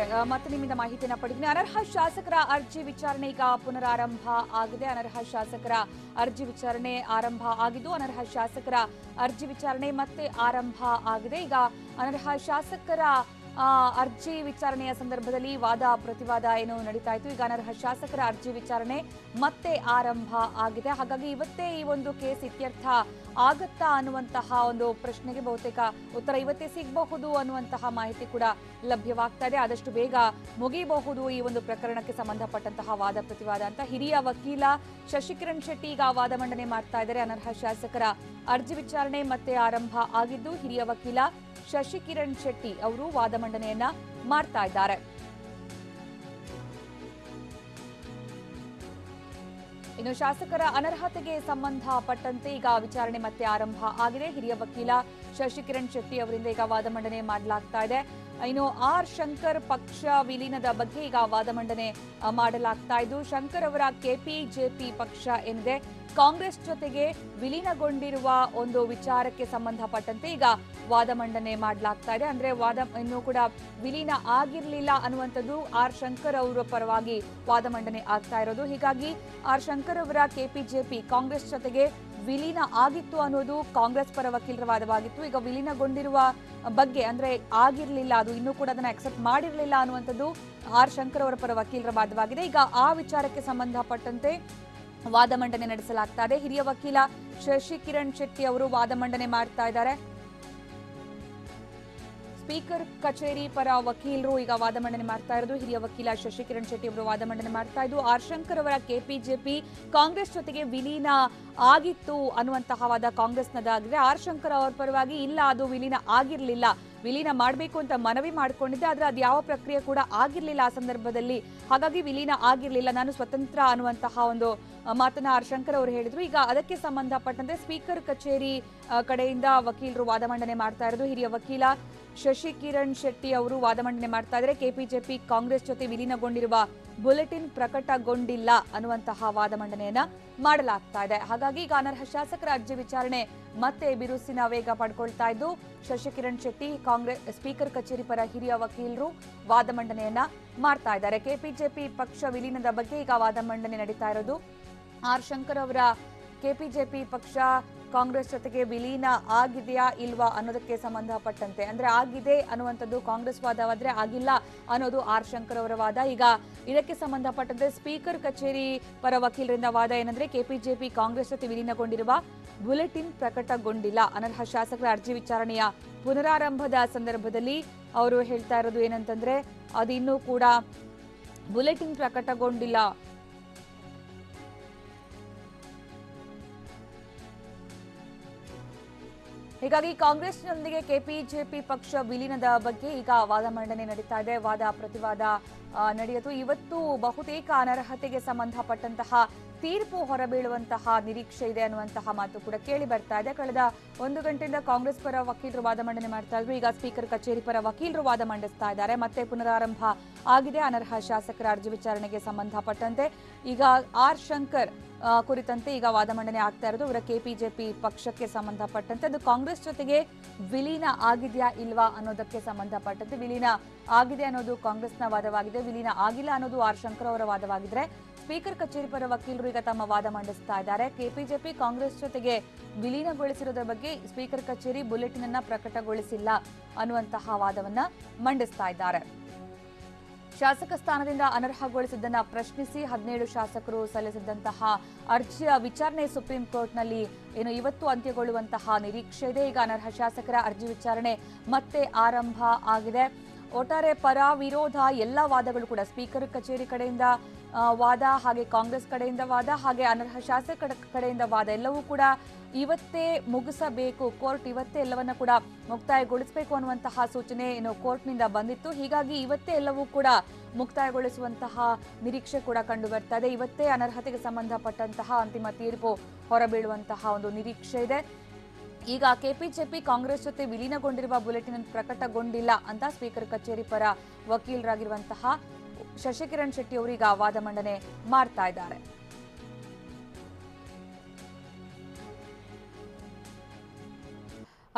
ಆ, ಮತ್ತೆ ನಿಮ್ಮಿಂದ ಮಾಹಿತಿಯನ್ನ ಪಡೆದಿನಿ ಅನರ್ಹ ಶಾಸಕರ ಅರ್ಜಿ ವಿಚಾರಣೆ ಈಗ ಪುನರಾರಂಭ ಆಗಿದೆ ಅನರ್ಹ ಶಾಸಕರ ಅರ್ಜಿ ವಿಚಾರಣೆ ಆರಂಭ ಆಗಿದ್ದು ಅನರ್ಹ ಶಾಸಕರ ಅರ್ಜಿ ವಿಚಾರಣೆ ಮತ್ತೆ ಆರಂಭ ಆಗಿದೆ ಈಗ ಅನರ್ಹ ಶಾಸಕರ ಆ, ಅರ್ಜಿ ವಿಚಾರಣೆಯ ಸಂದರ್ಭದಲ್ಲಿ ವಾದ ಪ್ರತಿವಾದ ಏನು ನಡೀತಾ ಇತ್ತು ಈಗ ಅನರ್ಹ ಶಾಸಕರ ಅರ್ಜಿ ವಿಚಾರಣೆ ಮತ್ತೆ ಆರಂಭ ಆಗಿದೆ ಹಾಗಾಗಿ ಇವತ್ತೇ ಈ ಒಂದು ಕೇಸ್ ಇತ್ಯರ್ಥ ಆಗತ್ತಾ ಅನ್ನುವಂತಹ ಒಂದು ಪ್ರಶ್ನೆಗೆ ಬಹುತೇಕ ಉತ್ತರ ಇವತ್ತೇ ಸಿಗಬಹುದು ಅನ್ನುವಂತಹ ಮಾಹಿತಿ ಕೂಡ ಲಭ್ಯವಾಗ್ತಾ ಇದೆ ಆದಷ್ಟು ಬೇಗ ಮುಗಿಯಬಹುದು ಈ ಒಂದು ಪ್ರಕರಣಕ್ಕೆ ಸಂಬಂಧಪಟ್ಟಂತಹ ವಾದ ಪ್ರತಿವಾದ ಅಂತ ಹಿರಿಯ ವಕೀಲ ಶಶಿಕಿರಣ್ ಶೆಟ್ಟಿ ಈಗ ವಾದ ಮಂಡನೆ ಮಾಡ್ತಾ ಇದ್ದಾರೆ ಅನರ್ಹ ಶಾಸಕರ ಅರ್ಜಿ ವಿಚಾರಣೆ ಮತ್ತೆ ಆರಂಭ ಆಗಿದ್ದು ಹಿರಿಯ ವಕೀಲ ಶಶಿಕಿರಣ್ ಶೆಟ್ಟಿ ಅವರು ವಾದ ಮಂಡನೆಯನ್ನ ಮಾಡ್ತಾ ಇದ್ದಾರೆ ಇನ್ನು ಶಾಸಕರ ಅನರ್ಹತೆಗೆ ಸಂಬಂಧಪಟ್ಟಂತೆ ಈಗ ವಿಚಾರಣೆ ಮತ್ತೆ ಆರಂಭ ಆಗಿದೆ ಹಿರಿಯ ವಕೀಲ ಶಶಿಕಿರಣ್ ಶೆಟ್ಟಿ ಅವರಿಂದ ಈಗ ವಾದ ಮಂಡನೆ ಮಾಡಲಾಗ್ತಾ ಇದೆ ಇನ್ನು ಆರ್ ಶಂಕರ್ ಪಕ್ಷ ವಿಲೀನದ ಬಗ್ಗೆ ಈಗ ವಾದ ಮಂಡನೆ ಆ, ಮಾಡಲಾಗ್ತಾ ಇದ್ದು ಶಂಕರ್ ಅವರ ಕೆಪಿಜೆಪಿ ಪಕ್ಷ ಏನಿದೆ ಕಾಂಗ್ರೆಸ್ ಜೊತೆಗೆ ವಿಲೀನಗೊಂಡಿರುವ ಒಂದು ವಿಚಾರಕ್ಕೆ ಸಂಬಂಧಪಟ್ಟಂತೆ ಈಗ ವಾದ ಮಂಡನೆ ಮಾಡಲಾಗ್ತಾ ಇದೆ ಅಂದ್ರೆ ವಾದ ಇನ್ನೂ ಕೂಡ ವಿಲೀನ ಆಗಿರ್ಲಿಲ್ಲ ಅನ್ನುವಂಥದ್ದು ಆರ್ ಶಂಕರ್ ಅವರ ಪರವಾಗಿ ವಾದ ಮಂಡನೆ ಆಗ್ತಾ ಇರೋದು ಹೀಗಾಗಿ ಆರ್ ಶಂಕರ್ ಅವರ ಕೆಪಿಜೆಪಿ ಕಾಂಗ್ರೆಸ್ ಜೊತೆಗೆ ವಿಲೀನ ಆಗಿತ್ತು ಅನ್ನೋದು ಕಾಂಗ್ರೆಸ್ ಪರ ವಕೀಲರ ವಾದವಾಗಿತ್ತು ಈಗ ವಿಲೀನಗೊಂಡಿರುವ ಬಗ್ಗೆ ಅಂದ್ರೆ ಆಗಿರ್ಲಿಲ್ಲ ಅದು ಇನ್ನೂ ಕೂಡ ಅದನ್ನ ಅಕ್ಸೆಪ್ಟ್ ಮಾಡಿರಲಿಲ್ಲ ಅನ್ನುವಂಥದ್ದು ಆರ್ ಶಂಕರ್ ಅವರ ಪರ ವಕೀಲರ ವಾದವಾಗಿದೆ ಈಗ ಆ ವಿಚಾರಕ್ಕೆ ಸಂಬಂಧಪಟ್ಟಂತೆ ವಾದ ಮಂಡನೆ ನಡೆಸಲಾಗ್ತಾ ಇದೆ ಹಿರಿಯ ವಕೀಲ ಶಶಿಕಿರಣ್ ಶೆಟ್ಟಿ ಅವರು ವಾದ ಮಂಡನೆ ಮಾಡ್ತಾ ಇದ್ದಾರೆ ಸ್ಪೀಕರ್ ಕಚೇರಿ ಪರ ವಕೀಲರು ಈಗ ವಾದ ಮಂಡನೆ ಮಾಡ್ತಾ ಇರೋದು ಹಿರಿಯ ವಕೀಲ ಶಶಿಕಿರಣ್ ಶೆಟ್ಟಿ ಅವರು ವಾದ ಮಂಡನೆ ಮಾಡ್ತಾ ಇದ್ದು ಆರ್ ಶಂಕರ್ ಅವರ ಕೆಪಿಜೆಪಿ ಕಾಂಗ್ರೆಸ್ ಜೊತೆಗೆ ವಿಲೀನ ಆಗಿತ್ತು ಅನ್ನುವಂತಹ ವಾದ ಕಾಂಗ್ರೆಸ್ನದಾಗಿದೆ ಆರ್ ಶಂಕರ್ ಅವರ ಪರವಾಗಿ ಇಲ್ಲ ಅದು ವಿಲೀನ ಆಗಿರ್ಲಿಲ್ಲ ವಿಲೀನ ಮಾಡಬೇಕು ಅಂತ ಮನವಿ ಮಾಡ್ಕೊಂಡಿದ್ದೆ ಆದ್ರೆ ಅದು ಯಾವ ಪ್ರಕ್ರಿಯೆ ಕೂಡ ಆಗಿರ್ಲಿಲ್ಲ ಆ ಸಂದರ್ಭದಲ್ಲಿ ಹಾಗಾಗಿ ವಿಲೀನ ಆಗಿರ್ಲಿಲ್ಲ ನಾನು ಸ್ವತಂತ್ರ ಅನ್ನುವಂತಹ ಒಂದು ಆ, ಮಾತನ್ನ ಆರ್ ಶಂಕರ್ ಅವರು ಹೇಳಿದ್ರು ಈಗ ಅದಕ್ಕೆ ಸಂಬಂಧಪಟ್ಟಂತೆ ಸ್ಪೀಕರ್ ಕಚೇರಿ ಆ, ಕಡೆಯಿಂದ ವಕೀಲರು ವಾದ ಮಂಡನೆ ಮಾಡ್ತಾ ಇರೋದು ಹಿರಿಯ ವಕೀಲ ಶಶಿಕಿರಣ್ ಶೆಟ್ಟಿ ಅವರು ವಾದ ಮಂಡನೆ ಮಾಡ್ತಾ ಇದ್ದಾರೆ ಕೆಪಿಜೆಪಿ ಕಾಂಗ್ರೆಸ್ ಜೊತೆ ವಿಲೀನಗೊಂಡಿರುವ ಬುಲೆಟಿನ್ ಪ್ರಕಟಗೊಂಡಿಲ್ಲ ಅನ್ನುವಂತಹ ವಾದ ಮಂಡನೆಯನ್ನ ಮಾಡಲಾಗ್ತಾ ಇದೆ ಹಾಗಾಗಿ ಈಗ ಅನರ್ಹ ಶಾಸಕರ ಅರ್ಜಿ ವಿಚಾರಣೆ ಮತ್ತೆ ಬಿರುಸಿನ ವೇಗ ಪಡ್ಕೊಳ್ತಾ ಇದ್ದು ಶಶಿಕಿರಣ್ ಶೆಟ್ಟಿ ಕಾಂಗ್ರೆಸ್ ಸ್ಪೀಕರ್ ಕಚೇರಿ ಪರ ಹಿರಿಯ ವಕೀಲರು ವಾದ ಮಂಡನೆಯನ್ನ ಮಾಡ್ತಾ ಇದ್ದಾರೆ ಕೆಪಿಜೆಪಿ ಪಕ್ಷ ವಿಲೀನದ ಬಗ್ಗೆ ಈಗ ವಾದ ಮಂಡನೆ ನಡೀತಾ ಇರೋದು ಆರ್ ಶಂಕರ್ ಅವರ ಕೆಪಿಜೆಪಿ ಪಕ್ಷ ಕಾಂಗ್ರೆಸ್ ಜೊತೆಗೆ ವಿಲೀನ ಆಗಿದೆಯಾ ಇಲ್ವಾ ಅನ್ನೋದಕ್ಕೆ ಸಂಬಂಧಪಟ್ಟಂತೆ ಅಂದ್ರೆ ಆಗಿದೆ ಅನ್ನುವಂಥದ್ದು ಕಾಂಗ್ರೆಸ್ ವಾದವಾದ್ರೆ ಆಗಿಲ್ಲ ಅನ್ನೋದು ಆರ್ ಶಂಕರ್ ಅವರ ವಾದ ಈಗ ಇದಕ್ಕೆ ಸಂಬಂಧಪಟ್ಟಂತೆ ಸ್ಪೀಕರ್ ಕಚೇರಿ ಪರ ವಕೀಲರಿಂದ ವಾದ ಏನಂದ್ರೆ ಕೆಪಿಜೆಪಿ ಕಾಂಗ್ರೆಸ್ ಜೊತೆ ವಿಲೀನಗೊಂಡಿರುವ ಬುಲೆಟಿನ್ ಪ್ರಕಟಗೊಂಡಿಲ್ಲ ಅನರ್ಹ ಶಾಸಕರ ಅರ್ಜಿ ವಿಚಾರಣೆಯ ಪುನರಾರಂಭದ ಸಂದರ್ಭದಲ್ಲಿ ಅವರು ಹೇಳ್ತಾ ಇರೋದು ಏನಂತಂದ್ರೆ ಅದು ಇನ್ನೂ ಕೂಡ ಬುಲೆಟಿನ್ ಪ್ರಕಟಗೊಂಡಿಲ್ಲ ಹೀಗಾಗಿ ಕಾಂಗ್ರೆಸ್ನೊಂದಿಗೆ ಕೆಪಿಜೆಪಿ ಪಕ್ಷ ವಿಲೀನದ ಬಗ್ಗೆ ಈಗ ವಾದ ಮಂಡನೆ ನಡೀತಾ ಇದೆ ವಾದ ಪ್ರತಿವಾದ ಆ, ನಡೆಯಿತು ಇವತ್ತು ಬಹುತೇಕ ಅನರ್ಹತೆಗೆ ಸಂಬಂಧಪಟ್ಟಂತಹ ತೀರ್ಪು ಹೊರಬೀಳುವಂತಹ ನಿರೀಕ್ಷೆ ಇದೆ ಅನ್ನುವಂತಹ ಮಾತು ಕೂಡ ಕೇಳಿ ಬರ್ತಾ ಇದೆ ಕಳೆದ ಒಂದು ಗಂಟೆಯಿಂದ ಕಾಂಗ್ರೆಸ್ ಪರ ವಕೀಲರು ವಾದ ಮಂಡನೆ ಮಾಡ್ತಾ ಇದ್ರು ಈಗ ಸ್ಪೀಕರ್ ಕಚೇರಿ ಪರ ವಕೀಲರು ವಾದ ಮಂಡಿಸ್ತಾ ಇದ್ದಾರೆ ಮತ್ತೆ ಪುನರಾರಂಭ ಆಗಿದೆ ಅನರ್ಹ ಶಾಸಕರ ಅರ್ಜಿ ವಿಚಾರಣೆಗೆ ಸಂಬಂಧಪಟ್ಟಂತೆ ಈಗ ಆರ್ ಶಂಕರ್ ಆ, ಕುರಿತಂತೆ ಈಗ ವಾದ ಮಂಡನೆ ಆಗ್ತಾ ಇರೋದು ಇವರ ಕೆಪಿಜೆಪಿ ಪಕ್ಷಕ್ಕೆ ಸಂಬಂಧಪಟ್ಟಂತೆ ಅದು ಕಾಂಗ್ರೆಸ್ ಜೊತೆಗೆ ವಿಲೀನ ಆಗಿದೆಯಾ ಇಲ್ವಾ ಅನ್ನೋದಕ್ಕೆ ಸಂಬಂಧಪಟ್ಟಂತೆ ವಿಲೀನ ಆಗಿದೆ ಅನ್ನೋದು ಕಾಂಗ್ರೆಸ್ನ ವಾದವಾಗಿದೆ ವಿಲೀನ ಆಗಿಲ್ಲ ಅನ್ನೋದು ಆರ್ ಶಂಕರ್ ಅವರ ವಾದವಾಗಿದ್ರೆ ಸ್ಪೀಕರ್ ಕಚೇರಿ ಪರ ವಕೀಲರು ಈಗ ತಮ್ಮ ವಾದ ಮಂಡಿಸ್ತಾ ಇದ್ದಾರೆ ಕೆಪಿಜೆಪಿ ಕಾಂಗ್ರೆಸ್ ಜೊತೆಗೆ ವಿಲೀನಗೊಳಿಸಿರೋದ್ರ ಬಗ್ಗೆ ಸ್ಪೀಕರ್ ಕಚೇರಿ ಬುಲೆಟಿನ್ ಅನ್ನ ಪ್ರಕಟಗೊಳಿಸಿಲ್ಲ ಅನ್ನುವಂತಹ ವಾದವನ್ನ ಮಂಡಿಸ್ತಾ ಇದ್ದಾರೆ ಶಾಸಕ ಸ್ಥಾನದಿಂದ ಅನರ್ಹಗೊಳಿಸಿದ್ದನ್ನ ಪ್ರಶ್ನಿಸಿ ಹದಿನೇಳು ಶಾಸಕರು ಸಲ್ಲಿಸಿದ್ದಂತಹ ಅರ್ಜಿಯ ವಿಚಾರಣೆ ಸುಪ್ರೀಂ ಕೋರ್ಟ್ನಲ್ಲಿ ಏನು ಇವತ್ತು ಅಂತ್ಯಗೊಳ್ಳುವಂತಹ ನಿರೀಕ್ಷೆ ಇದೆ ಈಗ ಅನರ್ಹ ಶಾಸಕರ ಅರ್ಜಿ ವಿಚಾರಣೆ ಮತ್ತೆ ಆರಂಭ ಆಗಿದೆ ಒಟ್ಟಾರೆ ಪರ ವಿರೋಧ ಎಲ್ಲ ವಾದಗಳು ಕೂಡ ಸ್ಪೀಕರ್ ಕಚೇರಿ ಕಡೆಯಿಂದ ಆ, ವಾದ ಹಾಗೆ ಕಾಂಗ್ರೆಸ್ ಕಡೆಯಿಂದ ವಾದ ಹಾಗೆ ಅನರ್ಹ ಶಾಸಕರ ಕಡೆಯಿಂದ ವಾದ ಎಲ್ಲವೂ ಕೂಡ ಇವತ್ತೇ ಮುಗಿಸಬೇಕು ಕೋರ್ಟ್ ಇವತ್ತೇ ಎಲ್ಲವನ್ನ ಕೂಡ ಮುಕ್ತಾಯಗೊಳಿಸಬೇಕು ಅನ್ನುವಂತಹ ಸೂಚನೆ ಏನು ಕೋರ್ಟ್ನಿಂದ ಬಂದಿತ್ತು ಹೀಗಾಗಿ ಇವತ್ತೇ ಎಲ್ಲವೂ ಕೂಡ ಮುಕ್ತಾಯಗೊಳಿಸುವಂತಹ ನಿರೀಕ್ಷೆ ಕೂಡ ಕಂಡು ಬರ್ತಾ ಇದೆ ಇವತ್ತೇ ಅನರ್ಹತೆಗೆ ಸಂಬಂಧಪಟ್ಟಂತಹ ಅಂತಿಮ ತೀರ್ಪು ಹೊರಬೀಳುವಂತಹ ಒಂದು ನಿರೀಕ್ಷೆ ಇದೆ ಈಗ ಕೆಪಿಜೆಪಿ ಕಾಂಗ್ರೆಸ್ ಜೊತೆ ವಿಲೀನಗೊಂಡಿರುವ ಬುಲೆಟಿನ್ ಅನ್ನು ಪ್ರಕಟಗೊಂಡಿಲ್ಲ ಅಂತ ಸ್ಪೀಕರ್ ಕಚೇರಿ ಪರ ವಕೀಲರಾಗಿರುವಂತಹ ಶಶಿಕಿರಣ್ ಶೆಟ್ಟಿ ಅವರು ಈಗ ವಾದ ಮಂಡನೆ ಮಾಡ್ತಾ ಇದ್ದಾರೆ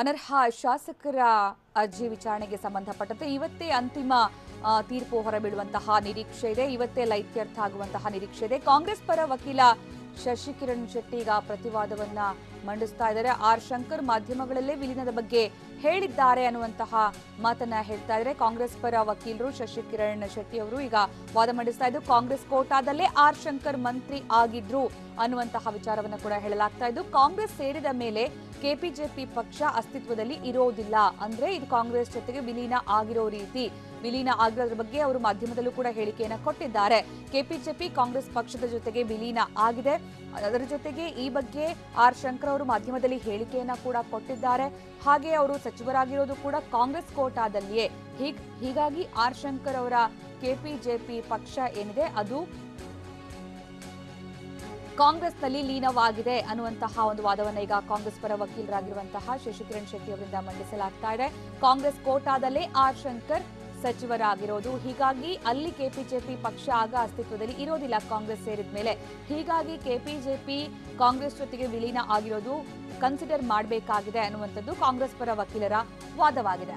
ಅನರ್ಹ ಶಾಸಕರ ಅರ್ಜಿ ವಿಚಾರಣೆಗೆ ಸಂಬಂಧಪಟ್ಟಂತೆ ಇವತ್ತೇ ಅಂತಿಮ ಆ, ತೀರ್ಪು ಹೊರಬೀಳುವಂತಹ ನಿರೀಕ್ಷೆ ಇದೆ ಇವತ್ತೇ ಲೈತ್ಯರ್ಥ ಆಗುವಂತಹ ನಿರೀಕ್ಷೆ ಇದೆ ಕಾಂಗ್ರೆಸ್ ಪರ ವಕೀಲ ಶಶಿಕಿರಣ್ ಶೆಟ್ಟಿ ಈಗ ಪ್ರತಿವಾದವನ್ನ ಮಂಡಿಸ್ತಾ ಇದ್ದಾರೆ ಆರ್ ಶಂಕರ್ ಮಾಧ್ಯಮಗಳಲ್ಲೇ ವಿಲೀನದ ಬಗ್ಗೆ ಹೇಳಿದ್ದಾರೆ ಅನ್ನುವಂತಹ ಮಾತನ್ನ ಹೇಳ್ತಾ ಇದ್ದಾರೆ ಕಾಂಗ್ರೆಸ್ ಪರ ವಕೀಲರು ಶಶಿಕಿರಣ್ ಶೆಟ್ಟಿ ಅವರು ಈಗ ವಾದ ಮಂಡಿಸ್ತಾ ಇದ್ದು ಕಾಂಗ್ರೆಸ್ ಕೋಟಾದಲ್ಲೇ ಆರ್ ಶಂಕರ್ ಮಂತ್ರಿ ಆಗಿದ್ರು ಅನ್ನುವಂತಹ ವಿಚಾರವನ್ನ ಕೂಡ ಹೇಳಲಾಗ್ತಾ ಇದ್ದು ಕಾಂಗ್ರೆಸ್ ಸೇರಿದ ಮೇಲೆ ಕೆಪಿಜೆಪಿ ಪಕ್ಷ ಅಸ್ತಿತ್ವದಲ್ಲಿ ಇರೋದಿಲ್ಲ ಅಂದ್ರೆ ಇದು ಕಾಂಗ್ರೆಸ್ ಜೊತೆಗೆ ವಿಲೀನ ಆಗಿರೋ ರೀತಿ ವಿಲೀನ ಆಗಿರೋದ್ರ ಬಗ್ಗೆ ಅವರು ಮಾಧ್ಯಮದಲ್ಲೂ ಕೂಡ ಹೇಳಿಕೆಯನ್ನ ಕೊಟ್ಟಿದ್ದಾರೆ ಕೆಪಿಜೆಪಿ ಕಾಂಗ್ರೆಸ್ ಪಕ್ಷದ ಜೊತೆಗೆ ವಿಲೀನ ಆಗಿದೆ ಅದರ ಜೊತೆಗೆ ಈ ಬಗ್ಗೆ ಆರ್ ಶಂಕರ್ ಅವರು ಮಾಧ್ಯಮದಲ್ಲಿ ಹೇಳಿಕೆಯನ್ನ ಕೂಡ ಕೊಟ್ಟಿದ್ದಾರೆ ಹಾಗೆ ಅವರು ಸಚಿವರಾಗಿರೋದು ಕೂಡ ಕಾಂಗ್ರೆಸ್ ಕೋಟಾದಲ್ಲಿಯೇ ಹೀಗ್ ಹೀಗಾಗಿ ಆರ್ ಶಂಕರ್ ಅವರ ಕೆಪಿಜೆಪಿ ಪಕ್ಷ ಏನಿದೆ ಅದು ಕಾಂಗ್ರೆಸ್ನಲ್ಲಿ ಲೀನವಾಗಿದೆ ಅನ್ನುವಂತಹ ಒಂದು ವಾದವನ್ನ ಈಗ ಕಾಂಗ್ರೆಸ್ ಪರ ವಕೀಲರಾಗಿರುವಂತಹ ಶಶಿಕಿರಣ್ ಶೆಟ್ಟಿ ಅವರಿಂದ ಮಂಡಿಸಲಾಗ್ತಾ ಇದೆ ಕಾಂಗ್ರೆಸ್ ಕೋಟಾದಲ್ಲೇ ಆರ್ ಶಂಕರ್ ಸಚಿವರಾಗಿರೋದು ಹೀಗಾಗಿ ಅಲ್ಲಿ ಕೆಪಿಜೆಪಿ ಪಕ್ಷ ಆಗ ಅಸ್ತಿತ್ವದಲ್ಲಿ ಇರೋದಿಲ್ಲ ಕಾಂಗ್ರೆಸ್ ಸೇರಿದ ಮೇಲೆ ಹೀಗಾಗಿ ಕೆಪಿಜೆಪಿ ಕಾಂಗ್ರೆಸ್ ಜೊತೆಗೆ ವಿಲೀನ ಆಗಿರೋದು ಕನ್ಸಿಡರ್ ಮಾಡಬೇಕಾಗಿದೆ ಅನ್ನುವಂಥದ್ದು ಕಾಂಗ್ರೆಸ್ ಪರ ವಕೀಲರ ವಾದವಾಗಿದೆ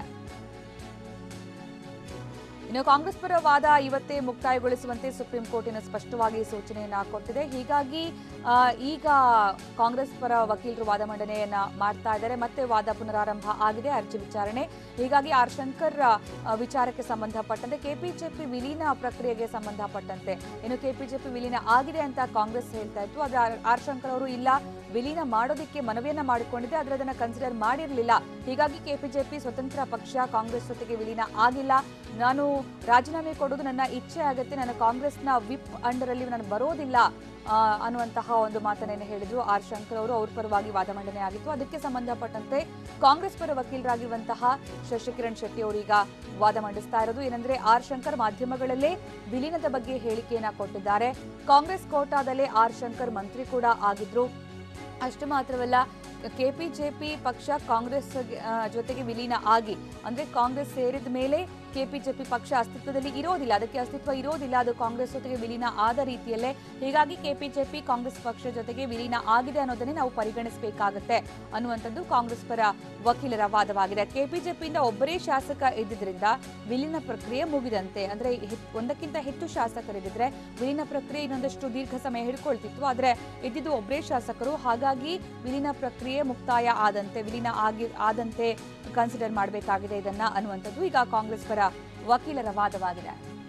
ಇನ್ನು ಕಾಂಗ್ರೆಸ್ ಪರ ವಾದ ಇವತ್ತೇ ಮುಕ್ತಾಯಗೊಳಿಸುವಂತೆ ಸುಪ್ರೀಂ ಕೋರ್ಟಿನ ಸ್ಪಷ್ಟವಾಗಿ ಸೂಚನೆಯನ್ನ ಕೊಟ್ಟಿದೆ ಹೀಗಾಗಿ ಆ, ಈಗ ಕಾಂಗ್ರೆಸ್ ಪರ ವಕೀಲರು ವಾದ ಮಂಡನೆಯನ್ನ ಮಾಡ್ತಾ ಇದ್ದಾರೆ ಮತ್ತೆ ವಾದ ಪುನರಾರಂಭ ಆಗಿದೆ ಅರ್ಜಿ ವಿಚಾರಣೆ ಹೀಗಾಗಿ ಆರ್ ಶಂಕರ್ ಆ, ವಿಚಾರಕ್ಕೆ ಸಂಬಂಧಪಟ್ಟಂತೆ ಕೆಪಿಜೆಪಿ ವಿಲೀನ ಪ್ರಕ್ರಿಯೆಗೆ ಸಂಬಂಧಪಟ್ಟಂತೆ ಇನ್ನು ಕೆಪಿಜೆಪಿ ವಿಲೀನ ಆಗಿದೆ ಅಂತ ಕಾಂಗ್ರೆಸ್ ಹೇಳ್ತಾ ಇತ್ತು ಆದ್ರೆ ಆರ್- ಆರ್ ಶಂಕರ್ ಅವರು ಇಲ್ಲ ವಿಲೀನ ಮಾಡೋದಕ್ಕೆ ಮನವಿಯನ್ನ ಮಾಡಿಕೊಂಡಿದೆ ಆದ್ರೆ ಅದನ್ನ ಕನ್ಸಿಡರ್ ಮಾಡಿರಲಿಲ್ಲ ಹೀಗಾಗಿ ಕೆಪಿಜೆಪಿ ಸ್ವತಂತ್ರ ಪಕ್ಷ ಕಾಂಗ್ರೆಸ್ ಜೊತೆಗೆ ವಿಲೀನ ಆಗಿಲ್ಲ ನಾನು ರಾಜೀನಾಮೆ ಕೊಡೋದು ನನ್ನ ಇಚ್ಛೆ ಆಗುತ್ತೆ ನನ್ನ ಕಾಂಗ್ರೆಸ್ನ ವಿಪ್ ಅಂಡರ್ ಅಲ್ಲಿ ನಾನು ಬರೋದಿಲ್ಲ ಆ, ಅನ್ನುವಂತಹ ಒಂದು ಮಾತನ್ನೇನು ಹೇಳಿದ್ರು ಆರ್ ಶಂಕರ್ ಅವರು ಅವ್ರ ಪರವಾಗಿ ವಾದ ಮಂಡನೆ ಆಗಿತ್ತು ಅದಕ್ಕೆ ಸಂಬಂಧಪಟ್ಟಂತೆ ಕಾಂಗ್ರೆಸ್ ಪರ ವಕೀಲರಾಗಿರುವಂತಹ ಶಶಿಕಿರಣ್ ಶೆಟ್ಟಿ ಅವರು ಈಗ ವಾದ ಮಂಡಿಸ್ತಾ ಇರೋದು ಏನಂದ್ರೆ ಆರ್ ಶಂಕರ್ ಮಾಧ್ಯಮಗಳಲ್ಲೇ ವಿಲೀನದ ಬಗ್ಗೆ ಹೇಳಿಕೆಯನ್ನ ಕೊಟ್ಟಿದ್ದಾರೆ ಕಾಂಗ್ರೆಸ್ ಕೋಟಾದಲ್ಲೇ ಆರ್ ಶಂಕರ್ ಮಂತ್ರಿ ಕೂಡ ಆಗಿದ್ರು ಅಷ್ಟು ಮಾತ್ರವಲ್ಲ ಕೆಪಿಜೆಪಿ ಪಕ್ಷ ಕಾಂಗ್ರೆಸ್ ಆ, ಜೊತೆಗೆ ವಿಲೀನ ಆಗಿ ಅಂದ್ರೆ ಕಾಂಗ್ರೆಸ್ ಸೇರಿದ ಮೇಲೆ ಕೆಪಿಜೆಪಿ ಪಕ್ಷ ಅಸ್ತಿತ್ವದಲ್ಲಿ ಇರೋದಿಲ್ಲ ಅದಕ್ಕೆ ಅಸ್ತಿತ್ವ ಇರೋದಿಲ್ಲ ಅದು ಕಾಂಗ್ರೆಸ್ ಜೊತೆಗೆ ವಿಲೀನ ಆದ ರೀತಿಯಲ್ಲೇ ಹೀಗಾಗಿ ಕೆಪಿಜೆಪಿ ಕಾಂಗ್ರೆಸ್ ಪಕ್ಷ ಜೊತೆಗೆ ವಿಲೀನ ಆಗಿದೆ ಅನ್ನೋದನ್ನೇ ನಾವು ಪರಿಗಣಿಸಬೇಕಾಗುತ್ತೆ ಅನ್ನುವಂಥದ್ದು ಕಾಂಗ್ರೆಸ್ ಪರ ವಕೀಲರ ವಾದವಾಗಿದೆ ಕೆಪಿಜೆಪಿಯಿಂದ ಒಬ್ಬರೇ ಶಾಸಕ ಇದ್ದಿದ್ರಿಂದ ವಿಲೀನ ಪ್ರಕ್ರಿಯೆ ಮುಗಿದಂತೆ ಅಂದ್ರೆ ಹೆ- ಒಂದಕ್ಕಿಂತ ಹೆಚ್ಚು ಶಾಸಕರಿದ್ದಿದ್ರೆ ವಿಲೀನ ಪ್ರಕ್ರಿಯೆ ಇನ್ನೊಂದಷ್ಟು ದೀರ್ಘ ಸಮಯ ಹಿಡ್ಕೊಳ್ತಿತ್ತು ಆದ್ರೆ ಇದ್ದಿದ್ದು ಒಬ್ಬರೇ ಶಾಸಕರು ಹಾಗಾಗಿ ವಿಲೀನ ಪ್ರಕ್ರಿಯೆ ಮುಕ್ತಾಯ ಆದಂತೆ ವಿಲೀನ ಆಗಿ ಆದಂತೆ ಕನ್ಸಿಡರ್ ಮಾಡಬೇಕಾಗಿದೆ ಇದನ್ನ ಅನ್ನುವಂಥದ್ದು ಈಗ ಕಾಂಗ್ರೆಸ್ ಪರ ವಕೀಲರ ವಾದವಾಗಿದೆ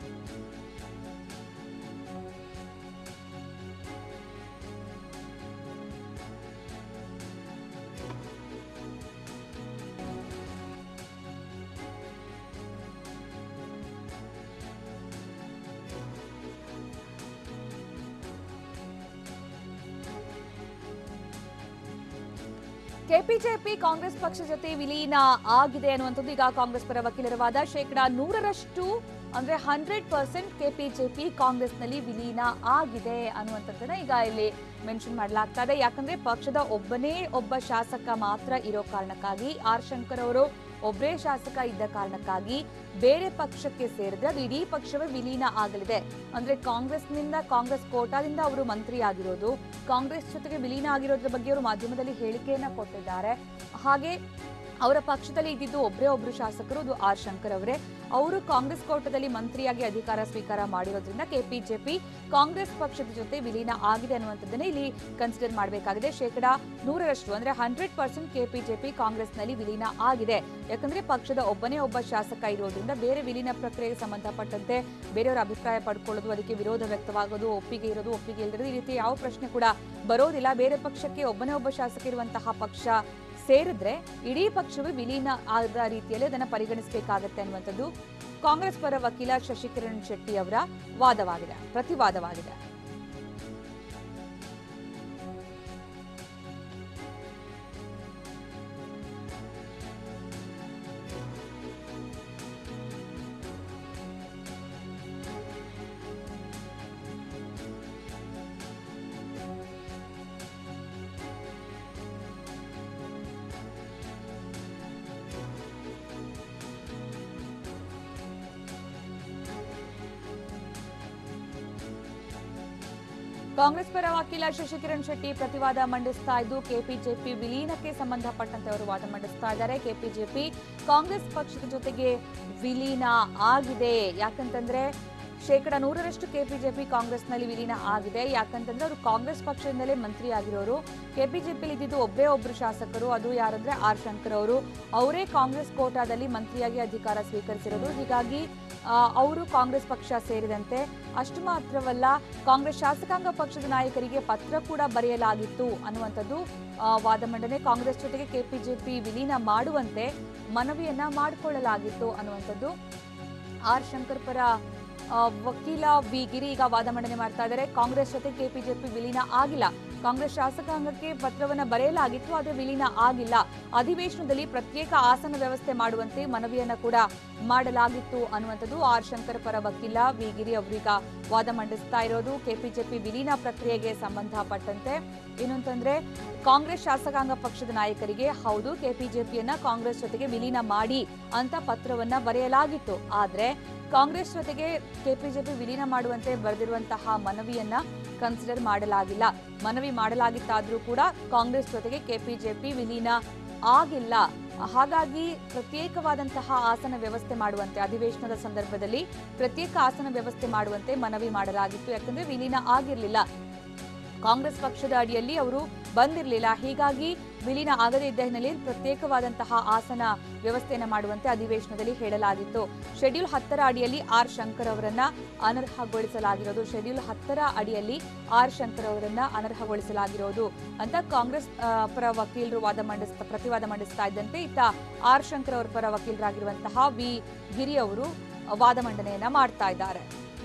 ಕೆಪಿಜೆಪಿ ಕಾಂಗ್ರೆಸ್ ಪಕ್ಷ ಜೊತೆ ವಿಲೀನ ಆಗಿದೆ ಅನ್ನುವಂಥದ್ದು ಈಗ ಕಾಂಗ್ರೆಸ್ ಪರ ವಕೀಲರ ವಾದ ಶೇಕಡಾ ನೂರರಷ್ಟು ಅಂದ್ರೆ ಹಂಡ್ರೆಡ್ ಪರ್ಸೆಂಟ್ ಕೆಪಿಜೆಪಿ ಕಾಂಗ್ರೆಸ್ನಲ್ಲಿ ವಿಲೀನ ಆಗಿದೆ ಅನ್ನುವಂಥದ್ದನ್ನ ಈಗ ಇಲ್ಲಿ ಮೆನ್ಷನ್ ಮಾಡಲಾಗ್ತಾ ಇದೆ ಯಾಕಂದ್ರೆ ಪಕ್ಷದ ಒಬ್ಬನೇ ಒಬ್ಬ ಶಾಸಕ ಮಾತ್ರ ಇರೋ ಕಾರಣಕ್ಕಾಗಿ ಆರ್ ಶಂಕರ್ ಅವರು ಒಬ್ಬರೇ ಶಾಸಕ ಇದ್ದ ಕಾರಣಕ್ಕಾಗಿ ಬೇರೆ ಪಕ್ಷಕ್ಕೆ ಸೇರಿದ್ರೆ ಅದು ಇಡೀ ಪಕ್ಷವೇ ವಿಲೀನ ಆಗಲಿದೆ ಅಂದ್ರೆ ಕಾಂಗ್ರೆಸ್ನಿಂದ ಕಾಂಗ್ರೆಸ್ ಕೋಟಾದಿಂದ ಅವರು ಮಂತ್ರಿ ಆಗಿರೋದು ಕಾಂಗ್ರೆಸ್ ಜೊತೆಗೆ ವಿಲೀನ ಆಗಿರೋದ್ರ ಬಗ್ಗೆ ಅವರು ಮಾಧ್ಯಮದಲ್ಲಿ ಹೇಳಿಕೆಯನ್ನ ಕೊಟ್ಟಿದ್ದಾರೆ ಹಾಗೆ ಅವರ ಪಕ್ಷದಲ್ಲಿ ಇದ್ದಿದ್ದು ಒಬ್ಬರೇ ಒಬ್ರು ಶಾಸಕರು ಅದು ಆರ್ ಶಂಕರ್ ಅವರೇ ಅವರು ಕಾಂಗ್ರೆಸ್ ಕೋಟದಲ್ಲಿ ಮಂತ್ರಿಯಾಗಿ ಅಧಿಕಾರ ಸ್ವೀಕಾರ ಮಾಡಿರೋದ್ರಿಂದ ಕೆಪಿಜೆಪಿ ಕಾಂಗ್ರೆಸ್ ಪಕ್ಷದ ಜೊತೆ ವಿಲೀನ ಆಗಿದೆ ಅನ್ನುವಂಥದ್ದನ್ನೇ ಇಲ್ಲಿ ಕನ್ಸಿಡರ್ ಮಾಡಬೇಕಾಗಿದೆ ಶೇಕಡಾ ನೂರರಷ್ಟು ಅಂದ್ರೆ ಹಂಡ್ರೆಡ್ ಪರ್ಸೆಂಟ್ ಕೆಪಿಜೆಪಿ ಕಾಂಗ್ರೆಸ್ನಲ್ಲಿ ವಿಲೀನ ಆಗಿದೆ ಯಾಕಂದ್ರೆ ಪಕ್ಷದ ಒಬ್ಬನೇ ಒಬ್ಬ ಶಾಸಕ ಇರೋದ್ರಿಂದ ಬೇರೆ ವಿಲೀನ ಪ್ರಕ್ರಿಯೆಗೆ ಸಂಬಂಧಪಟ್ಟಂತೆ ಬೇರೆಯವರ ಅಭಿಪ್ರಾಯ ಪಡ್ಕೊಳ್ಳೋದು ಅದಕ್ಕೆ ವಿರೋಧ ವ್ಯಕ್ತವಾಗೋದು ಒಪ್ಪಿಗೆ ಇರೋದು ಒಪ್ಪಿಗೆ ಇಲ್ಲದಿರೋದು ಈ ರೀತಿ ಯಾವ ಪ್ರಶ್ನೆ ಕೂಡ ಬರೋದಿಲ್ಲ ಬೇರೆ ಪಕ್ಷಕ್ಕೆ ಒಬ್ಬನೇ ಒಬ್ಬ ಶಾಸಕ ಇರುವಂತಹ ಪಕ್ಷ ಸೇರಿದ್ರೆ ಇಡೀ ಪಕ್ಷವೇ ವಿಲೀನ ಆದ ರೀತಿಯಲ್ಲಿ ಅದನ್ನು ಪರಿಗಣಿಸಬೇಕಾಗತ್ತೆ ಅನ್ನುವಂಥದ್ದು ಕಾಂಗ್ರೆಸ್ ಪರ ವಕೀಲ ಶಶಿಕಿರಣ್ ಶೆಟ್ಟಿ ಅವರ ವಾದವಾಗಿದೆ ಪ್ರತಿವಾದವಾಗಿದೆ ಕಾಂಗ್ರೆಸ್ ಪರ ವಕೀಲ ಶಶಿಕಿರಣ್ ಶೆಟ್ಟಿ ಪ್ರತಿವಾದ ಮಂಡಿಸ್ತಾ ಇದ್ದು ಕೆಪಿಜೆಪಿ ವಿಲೀನಕ್ಕೆ ಸಂಬಂಧಪಟ್ಟಂತೆ ಅವರು ವಾದ ಮಂಡಿಸ್ತಾ ಇದ್ದಾರೆ ಕೆಪಿಜೆಪಿ ಕಾಂಗ್ರೆಸ್ ಪಕ್ಷದ ಜೊತೆಗೆ ವಿಲೀನ ಆಗಿದೆ ಯಾಕಂತಂದ್ರೆ ಶೇಕಡ ನೂರರಷ್ಟು ಕೆಪಿಜೆಪಿ ಕಾಂಗ್ರೆಸ್ನಲ್ಲಿ ವಿಲೀನ ಆಗಿದೆ ಯಾಕಂತಂದ್ರೆ ಅವರು ಕಾಂಗ್ರೆಸ್ ಪಕ್ಷದಿಂದಲೇ ಮಂತ್ರಿ ಆಗಿರೋರು ಕೆಪಿಜೆಪಿಲಿ ಇದ್ದಿದ್ದು ಒಬ್ಬೇ ಒಬ್ರು ಶಾಸಕರು ಅದು ಯಾರಂದ್ರೆ ಆರ್ ಶಂಕರ್ ಅವರು ಅವರೇ ಕಾಂಗ್ರೆಸ್ ಕೋಟಾದಲ್ಲಿ ಮಂತ್ರಿಯಾಗಿ ಅಧಿಕಾರ ಸ್ವೀಕರಿಸಿರೋದು ಹೀಗಾಗಿ ಆ, ಅವರು ಕಾಂಗ್ರೆಸ್ ಪಕ್ಷ ಸೇರಿದಂತೆ ಅಷ್ಟು ಮಾತ್ರವಲ್ಲ ಕಾಂಗ್ರೆಸ್ ಶಾಸಕಾಂಗ ಪಕ್ಷದ ನಾಯಕರಿಗೆ ಪತ್ರ ಕೂಡ ಬರೆಯಲಾಗಿತ್ತು ಅನ್ನುವಂಥದ್ದು ಆ, ವಾದ ಮಂಡನೆ ಕಾಂಗ್ರೆಸ್ ಜೊತೆಗೆ ಕೆಪಿಜೆಪಿ ವಿಲೀನ ಮಾಡುವಂತೆ ಮನವಿಯನ್ನ ಮಾಡಿಕೊಳ್ಳಲಾಗಿತ್ತು ಅನ್ನುವಂಥದ್ದು ಆರ್ ಶಂಕರ್ ಪರ ಆ, ವಕೀಲ ವಿ ಗಿರಿ ಈಗ ವಾದ ಮಂಡನೆ ಮಾಡ್ತಾ ಇದ್ದಾರೆ ಕಾಂಗ್ರೆಸ್ ಜೊತೆ ಕೆಪಿಜೆಪಿ ವಿಲೀನ ಆಗಿಲ್ಲ ಕಾಂಗ್ರೆಸ್ ಶಾಸಕಾಂಗಕ್ಕೆ ಪತ್ರವನ್ನ ಬರೆಯಲಾಗಿತ್ತು ಆದರೆ ವಿಲೀನ ಆಗಿಲ್ಲ ಅಧಿವೇಶನದಲ್ಲಿ ಪ್ರತ್ಯೇಕ ಆಸನ ವ್ಯವಸ್ಥೆ ಮಾಡುವಂತೆ ಮನವಿಯನ್ನ ಕೂಡ ಮಾಡಲಾಗಿತ್ತು ಅನ್ನುವಂಥದ್ದು ಆರ್ ಶಂಕರ್ ಪರ ವಕೀಲ ವಿ ಗಿರಿ ಅವರೀಗ ವಾದ ಮಂಡಿಸ್ತಾ ಇರೋದು ಕೆಪಿಜೆಪಿ ವಿಲೀನ ಪ್ರಕ್ರಿಯೆಗೆ ಸಂಬಂಧಪಟ್ಟಂತೆ ಏನಂತಂದ್ರೆ ಕಾಂಗ್ರೆಸ್ ಶಾಸಕಾಂಗ ಪಕ್ಷದ ನಾಯಕರಿಗೆ ಹೌದು ಕೆಪಿಜೆಪಿಯನ್ನ ಕಾಂಗ್ರೆಸ್ ಜೊತೆಗೆ ವಿಲೀನ ಮಾಡಿ ಅಂತ ಪತ್ರವನ್ನ ಬರೆಯಲಾಗಿತ್ತು ಆದ್ರೆ ಕಾಂಗ್ರೆಸ್ ಜೊತೆಗೆ ಕೆಪಿಜೆಪಿ ವಿಲೀನ ಮಾಡುವಂತೆ ಬರೆದಿರುವಂತಹ ಮನವಿಯನ್ನ ಕನ್ಸಿಡರ್ ಮಾಡಲಾಗಿಲ್ಲ ಮನವಿ ಮಾಡಲಾಗಿತ್ತಾದ್ರೂ ಕೂಡ ಕಾಂಗ್ರೆಸ್ ಜೊತೆಗೆ ಕೆಪಿಜೆಪಿ ವಿಲೀನ ಆಗಿಲ್ಲ ಹಾಗಾಗಿ ಪ್ರತ್ಯೇಕವಾದಂತಹ ಆಸನ ವ್ಯವಸ್ಥೆ ಮಾಡುವಂತೆ ಅಧಿವೇಶನದ ಸಂದರ್ಭದಲ್ಲಿ ಪ್ರತ್ಯೇಕ ಆಸನ ವ್ಯವಸ್ಥೆ ಮಾಡುವಂತೆ ಮನವಿ ಮಾಡಲಾಗಿತ್ತು ಯಾಕಂದ್ರೆ ವಿಲೀನ ಆಗಿರಲಿಲ್ಲ ಕಾಂಗ್ರೆಸ್ ಪಕ್ಷದ ಅಡಿಯಲ್ಲಿ ಅವರು ಬಂದಿರಲಿಲ್ಲ ಹೀಗಾಗಿ ವಿಲೀನ ಆಗದೇ ಇದ್ದ ಹಿನ್ನೆಲೆಯಲ್ಲಿ ಪ್ರತ್ಯೇಕವಾದಂತಹ ಆಸನ ವ್ಯವಸ್ಥೆಯನ್ನ ಮಾಡುವಂತೆ ಅಧಿವೇಶನದಲ್ಲಿ ಹೇಳಲಾಗಿತ್ತು ಶೆಡ್ಯೂಲ್ ಹತ್ತರ ಅಡಿಯಲ್ಲಿ ಆರ್ ಶಂಕರ್ ಅವರನ್ನ ಅನರ್ಹಗೊಳಿಸಲಾಗಿರೋದು ಶೆಡ್ಯೂಲ್ ಹತ್ತರ ಅಡಿಯಲ್ಲಿ ಆರ್ ಶಂಕರ್ ಅವರನ್ನ ಅನರ್ಹಗೊಳಿಸಲಾಗಿರೋದು ಅಂತ ಕಾಂಗ್ರೆಸ್ ಆ, ಪರ ವಕೀಲರು ವಾದ ಮಂಡಿಸ್ತಾ ಪ್ರತಿವಾದ ಮಂಡಿಸ್ತಾ ಇದ್ದಂತೆ ಇತ್ತ ಆರ್ ಶಂಕರ್ ಅವರ ಪರ ವಕೀಲರಾಗಿರುವಂತಹ ವಿ ಗಿರಿ ಅವರು ವಾದ ಮಂಡನೆಯನ್ನ ಮಾಡ್ತಾ ಇದ್ದಾರೆ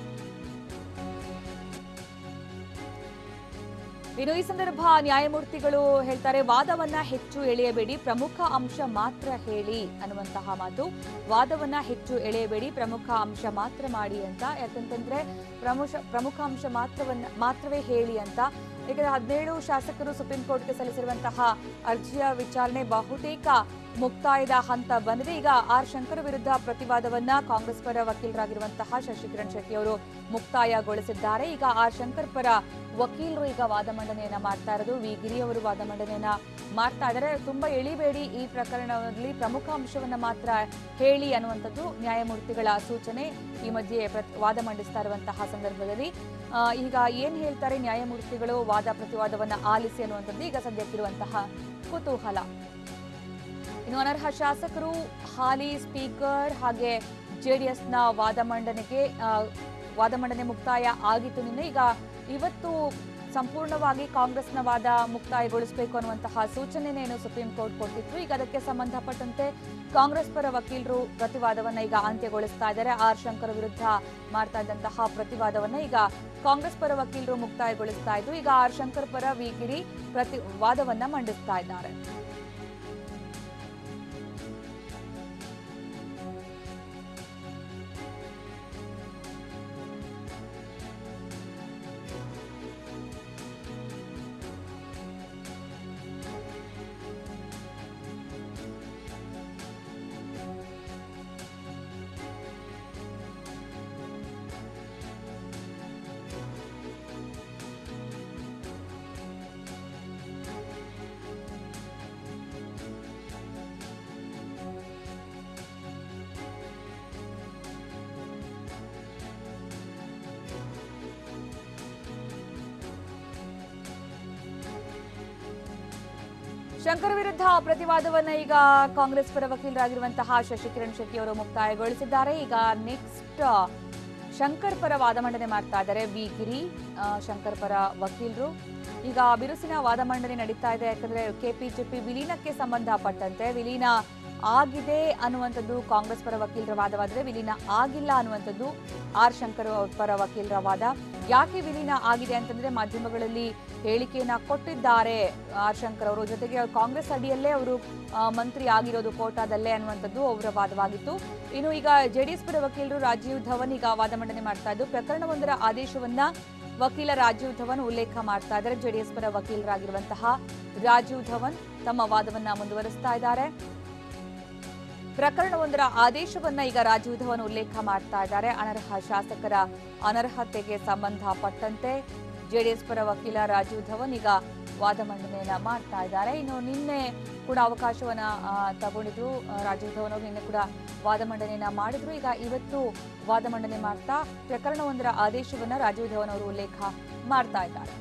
ಇನ್ನು ಈ ಸಂದರ್ಭ ನ್ಯಾಯಮೂರ್ತಿಗಳು ಹೇಳ್ತಾರೆ ವಾದವನ್ನ ಹೆಚ್ಚು ಎಳೆಯಬೇಡಿ ಪ್ರಮುಖ ಅಂಶ ಮಾತ್ರ ಹೇಳಿ ಅನ್ನುವಂತಹ ಮಾತು ವಾದವನ್ನ ಹೆಚ್ಚು ಎಳೆಯಬೇಡಿ ಪ್ರಮುಖ ಅಂಶ ಮಾತ್ರ ಮಾಡಿ ಅಂತ ಯಾಕಂತಂದ್ರೆ ಪ್ರಮುಖ ಪ್ರಮುಖ ಅಂಶ ಮಾತ್ರವನ್ನ ಮಾತ್ರವೇ ಹೇಳಿ ಅಂತ ಯಾಕಂದ್ರೆ ಹದಿನೇಳು ಶಾಸಕರು ಸುಪ್ರೀಂ ಕೋರ್ಟ್ಗೆ ಸಲ್ಲಿಸಿರುವಂತಹ ಅರ್ಜಿಯ ವಿಚಾರಣೆ ಬಹುತೇಕ ಮುಕ್ತಾಯದ ಹಂತ ಬಂದಿದೆ ಈಗ ಆರ್ ಶಂಕರ್ ವಿರುದ್ಧ ಪ್ರತಿವಾದವನ್ನ ಕಾಂಗ್ರೆಸ್ ಪರ ವಕೀಲರಾಗಿರುವಂತಹ ಶಶಿಕಿರಣ್ ಶೆಟ್ಟಿ ಅವರು ಮುಕ್ತಾಯಗೊಳಿಸಿದ್ದಾರೆ ಈಗ ಆರ್ ಶಂಕರ್ ಪರ ವಕೀಲರು ಈಗ ವಾದ ಮಂಡನೆಯನ್ನ ಮಾಡ್ತಾ ಇರೋದು ವಿ ಗಿರಿ ಅವರು ವಾದ ಮಂಡನೆಯನ್ನ ಮಾಡ್ತಾ ಇದ್ದಾರೆ ತುಂಬಾ ಎಳಿಬೇಡಿ ಈ ಪ್ರಕರಣದಲ್ಲಿ ಪ್ರಮುಖ ಅಂಶವನ್ನ ಮಾತ್ರ ಹೇಳಿ ಅನ್ನುವಂಥದ್ದು ನ್ಯಾಯಮೂರ್ತಿಗಳ ಸೂಚನೆ ಈ ಮಧ್ಯೆ ಪ್ರತ್- ವಾದ ಮಂಡಿಸ್ತಾ ಇರುವಂತಹ ಸಂದರ್ಭದಲ್ಲಿ ಆ, ಈಗ ಏನ್ ಹೇಳ್ತಾರೆ ನ್ಯಾಯಮೂರ್ತಿಗಳು ವಾದ ಪ್ರತಿವಾದವನ್ನ ಆಲಿಸಿ ಅನ್ನುವಂಥದ್ದು ಈಗ ಸದ್ಯಕ್ಕಿರುವಂತಹ ಕುತೂಹಲ ಇನ್ನು ಅನರ್ಹ ಶಾಸಕರು ಹಾಲಿ ಸ್ಪೀಕರ್ ಹಾಗೆ ಜೆಡಿಎಸ್ನ ವಾದ ಮಂಡನೆಗೆ ಆ, ವಾದ ಮಂಡನೆ ಮುಕ್ತಾಯ ಆಗಿತ್ತು ನಿನ್ನೆ ಈಗ ಇವತ್ತು ಸಂಪೂರ್ಣವಾಗಿ ಕಾಂಗ್ರೆಸ್ನ ವಾದ ಮುಕ್ತಾಯಗೊಳಿಸಬೇಕು ಅನ್ನುವಂತಹ ಸೂಚನೆಯನ್ನು ಸುಪ್ರೀಂ ಕೋರ್ಟ್ ಕೊಟ್ಟಿತ್ತು ಈಗ ಅದಕ್ಕೆ ಸಂಬಂಧಪಟ್ಟಂತೆ ಕಾಂಗ್ರೆಸ್ ಪರ ವಕೀಲರು ಪ್ರತಿವಾದವನ್ನ ಈಗ ಅಂತ್ಯಗೊಳಿಸ್ತಾ ಇದ್ದಾರೆ ಆರ್ ಶಂಕರ್ ವಿರುದ್ಧ ಮಾಡ್ತಾ ಇದ್ದಂತಹ ಪ್ರತಿವಾದವನ್ನ ಈಗ ಕಾಂಗ್ರೆಸ್ ಪರ ವಕೀಲರು ಮುಕ್ತಾಯಗೊಳಿಸ್ತಾ ಇದ್ದು ಈಗ ಆರ್ ಶಂಕರ್ ಪರ ವಿ ಗಿರಿ ಪ್ರತಿ ವಾದವನ್ನ ಮಂಡಿಸ್ತಾ ಇದ್ದಾರೆ ಶಂಕರ್ ವಿರುದ್ಧ ಪ್ರತಿವಾದವನ್ನ ಈಗ ಕಾಂಗ್ರೆಸ್ ಪರ ವಕೀಲರಾಗಿರುವಂತಹ ಶಶಿಕಿರಣ್ ಶೆಟ್ಟಿ ಅವರು ಮುಕ್ತಾಯಗೊಳಿಸಿದ್ದಾರೆ ಈಗ ನೆಕ್ಸ್ಟ್ ಶಂಕರ್ ಪರ ವಾದ ಮಂಡನೆ ಮಾಡ್ತಾ ಇದ್ದಾರೆ ವಿ ಗಿರಿ ಆ, ಶಂಕರ್ ಪರ ವಕೀಲರು ಈಗ ಬಿರುಸಿನ ವಾದ ಮಂಡನೆ ನಡೀತಾ ಇದೆ ಯಾಕಂದ್ರೆ ಕೆಪಿಜೆಪಿ ವಿಲೀನಕ್ಕೆ ಸಂಬಂಧಪಟ್ಟಂತೆ ವಿಲೀನ ಆಗಿದೆ ಅನ್ನುವಂಥದ್ದು ಕಾಂಗ್ರೆಸ್ ಪರ ವಕೀಲರ ವಾದವಾದರೆ ವಿಲೀನ ಆಗಿಲ್ಲ ಅನ್ನುವಂಥದ್ದು ಆರ್ ಶಂಕರ್ ಅವ್ರ ಪರ ವಕೀಲರ ವಾದ ಯಾಕೆ ವಿಲೀನ ಆಗಿದೆ ಅಂತಂದ್ರೆ ಮಾಧ್ಯಮಗಳಲ್ಲಿ ಹೇಳಿಕೆಯನ್ನ ಕೊಟ್ಟಿದ್ದಾರೆ ಆರ್ ಶಂಕರ್ ಅವರು ಜೊತೆಗೆ ಅವ್ರು ಕಾಂಗ್ರೆಸ್ ಅಡಿಯಲ್ಲೇ ಅವರು ಆ, ಮಂತ್ರಿ ಆಗಿರೋದು ಕೋಟಾದಲ್ಲೇ ಅನ್ನುವಂಥದ್ದು ಅವರ ವಾದವಾಗಿತ್ತು ಇನ್ನು ಈಗ ಜೆಡಿಎಸ್ ಪರ ವಕೀಲರು ರಾಜೀವ್ ಧವನ್ ಈಗ ವಾದ ಮಂಡನೆ ಮಾಡ್ತಾ ಇದ್ದು ಪ್ರಕರಣವೊಂದರ ಆದೇಶವನ್ನ ವಕೀಲ ರಾಜೀವ್ ಧವನ್ ಉಲ್ಲೇಖ ಮಾಡ್ತಾ ಇದ್ದಾರೆ ಜೆಡಿಎಸ್ ಪರ ವಕೀಲರಾಗಿರುವಂತಹ ರಾಜೀವ್ ಧವನ್ ತಮ್ಮ ವಾದವನ್ನ ಮುಂದುವರಿಸ್ತಾ ಇದ್ದಾರೆ ಪ್ರಕರಣವೊಂದರ ಆದೇಶವನ್ನ ಈಗ ರಾಜೀವ್ ಧವನ್ ಉಲ್ಲೇಖ ಮಾಡ್ತಾ ಇದ್ದಾರೆ ಅನರ್ಹ ಶಾಸಕರ ಅನರ್ಹತೆಗೆ ಸಂಬಂಧಪಟ್ಟಂತೆ ಜೆಡಿಎಸ್ ಪರ ವಕೀಲ ರಾಜೀವ್ ಧವನ್ ಈಗ ವಾದ ಮಂಡನೆಯನ್ನ ಮಾಡ್ತಾ ಇದ್ದಾರೆ ಇನ್ನು ನಿನ್ನೆ ಕೂಡ ಅವಕಾಶವನ್ನ ಆ, ತಗೊಂಡಿದ್ರು ಆ, ರಾಜೀವ್ ಧವನ್ ಅವರು ನಿನ್ನೆ ಕೂಡ ವಾದ ಮಂಡನೆಯನ್ನ ಮಾಡಿದ್ರು ಈಗ ಇವತ್ತು ವಾದ ಮಂಡನೆ ಮಾಡ್ತಾ ಪ್ರಕರಣವೊಂದರ ಆದೇಶವನ್ನ ರಾಜೀವ್ ಧವನ್ ಅವರು ಉಲ್ಲೇಖ ಮಾಡ್ತಾ ಇದ್ದಾರೆ